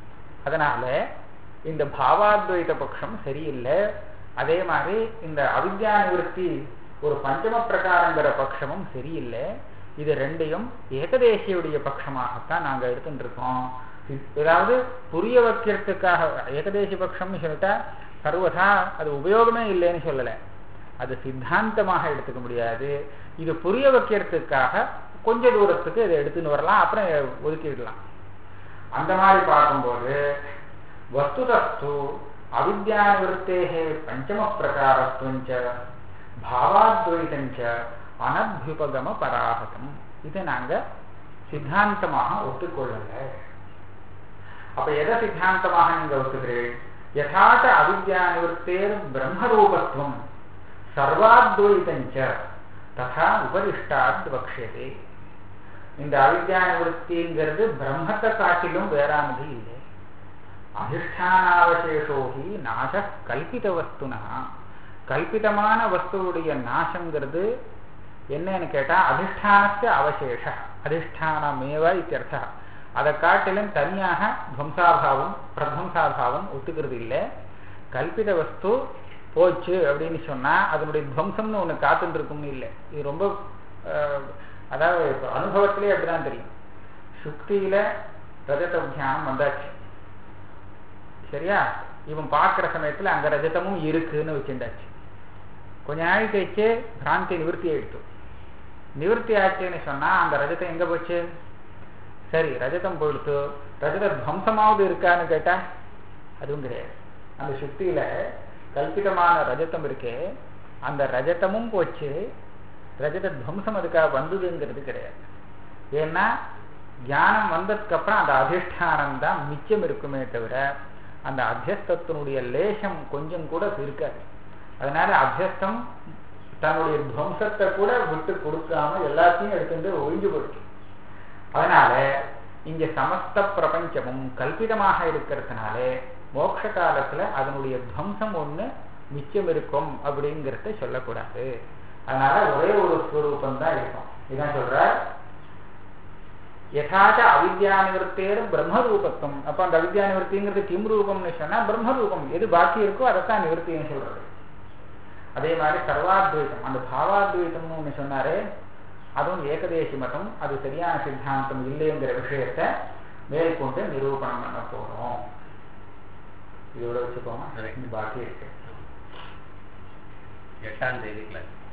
அதனால இந்த பாவாத்வைத பட்சம் சரியில்லை அதே மாதிரி இந்த அவித்யா நிவர்த்தி ஒரு பஞ்சம பிரகாரங்கிற பட்சமும் சரியில்லை இது ரெண்டையும் ஏகதேசியுடைய பட்சமாகத்தான் நாங்க எடுத்துட்டு இருக்கோம் ஏதாவது புரிய வைக்கிறதுக்காக ஏகதேசி பட்சம்னு சொல்லிட்டா சர்வதா அது உபயோகமே இல்லைன்னு சொல்லலை அது சித்தாந்தமாக எடுத்துக்க முடியாது இது புரிய வைக்கிறதுக்காக கொஞ்ச தூரத்துக்கு இதை எடுத்துன்னு வரலாம் அப்புறம் ஒதுக்கிடலாம் அந்த மாதிரி பார்க்கும்போது வஸ்துதஸ்து அவித்யானிவருத்தேகே பஞ்சம பிரகாரத்துவஞ்ச பாவாத்வைதஞ்ச அனத்யுபகம பராகதம் இதை நாங்க சித்தாந்தமாக ஒத்துக்கொள்ளல அப்ப எதை சித்தாந்தமாக நீங்க ஒத்துக்கிறீர்கள் யதாச்ச அவித்யானிவருத்தேர் பிரம்மரூபத்துவம் சர்வாத்வைதஞ்ச ததா உபரிஷ்டாத் வக்ஷதே இந்த அவித்யா நிவர்த்திங்கிறது பிரம்மத்தை காட்டிலும் வேறானது இல்லை அதிஷ்டானாவசேஷோகி நாச கல்பித வஸ்துனா கல்பிதமான வஸ்துவுடைய நாசங்கிறது என்னன்னு கேட்டா அதிஷ்டானஸ்ய அவசேஷ அதிஷ்டானமேவ இத்தியர்த்தா அதை காட்டிலும் தனியாக துவம்சாபாவம் பிரத்வம்சாபாவம் ஒத்துக்கிறது இல்லை கல்பித வஸ்து போச்சு அப்படின்னு சொன்னா அதனுடைய துவம்சம்னு ஒண்ணு காத்துட்டு இருக்கும்னு இல்லை இது ரொம்ப அதாவது அனுபவத்திலே அப்படிதான் தெரியும் சுக்தியில ரஜத தியானம் வந்தாச்சு சரியா இவன் பார்க்கிற சமயத்துல அங்க ரஜதமும் இருக்குன்னு வச்சுட்டாச்சு கொஞ்ச நாள் கழிச்சு பிராந்தி நிவர்த்தி ஆயிடுச்சு நிவர்த்தி ஆச்சுன்னு சொன்னா அந்த ரஜதம் எங்க போச்சு சரி ரஜதம் போயிடுத்து ரஜத துவம்சமாவது இருக்கான்னு கேட்டா அதுவும் கிடையாது அந்த சுக்தியில கல்பிதமான ரஜதம் இருக்கே அந்த ரஜதமும் போச்சு ரஜத துவம்சம் அதுக்காக வந்ததுங்கிறது கிடையாது ஏன்னா ஞானம் வந்ததுக்கு அப்புறம் அந்த அதிஷ்டானம் தான் மிச்சம் இருக்குமே தவிர அந்த அத்தியஸ்தத்தினுடைய லேசம் கொஞ்சம் கூட இருக்காது அதனால அத்தியஸ்தம் தன்னுடைய துவம்சத்தை கூட விட்டு கொடுக்காம எல்லாத்தையும் எடுத்துட்டு ஒழிஞ்சு போயிடுச்சு அதனால இங்க சமஸ்த பிரபஞ்சமும் கல்பிதமாக இருக்கிறதுனாலே மோட்ச காலத்துல அதனுடைய துவம்சம் ஒண்ணு மிச்சம் இருக்கும் அப்படிங்கிறத சொல்லக்கூடாது அதனால ஒரே ஒரு ஸ்வரூபம் தான் இருக்கும் இதான் சொல்ற யதாச்ச அவித்யா நிவர்த்தேர் பிரம்மரூபத்துவம் அப்ப அந்த அவித்யா நிவர்த்திங்கிறது கிம் ரூபம்னு சொன்னா பிரம்மரூபம் எது பாக்கி இருக்கோ அதைத்தான் நிவர்த்தின்னு சொல்றது அதே மாதிரி சர்வாத்வைதம் அந்த பாவாத்வைதம்னு ஒண்ணு சொன்னாரே அதுவும் ஏகதேசி மதம் அது சரியான சித்தாந்தம் இல்லைங்கிற விஷயத்த மேற்கொண்டு நிரூபணம் பண்ண போறோம் இதோட வச்சுக்கோமா பாக்கி இருக்கு எட்டாம் தேதி கிளாஸ்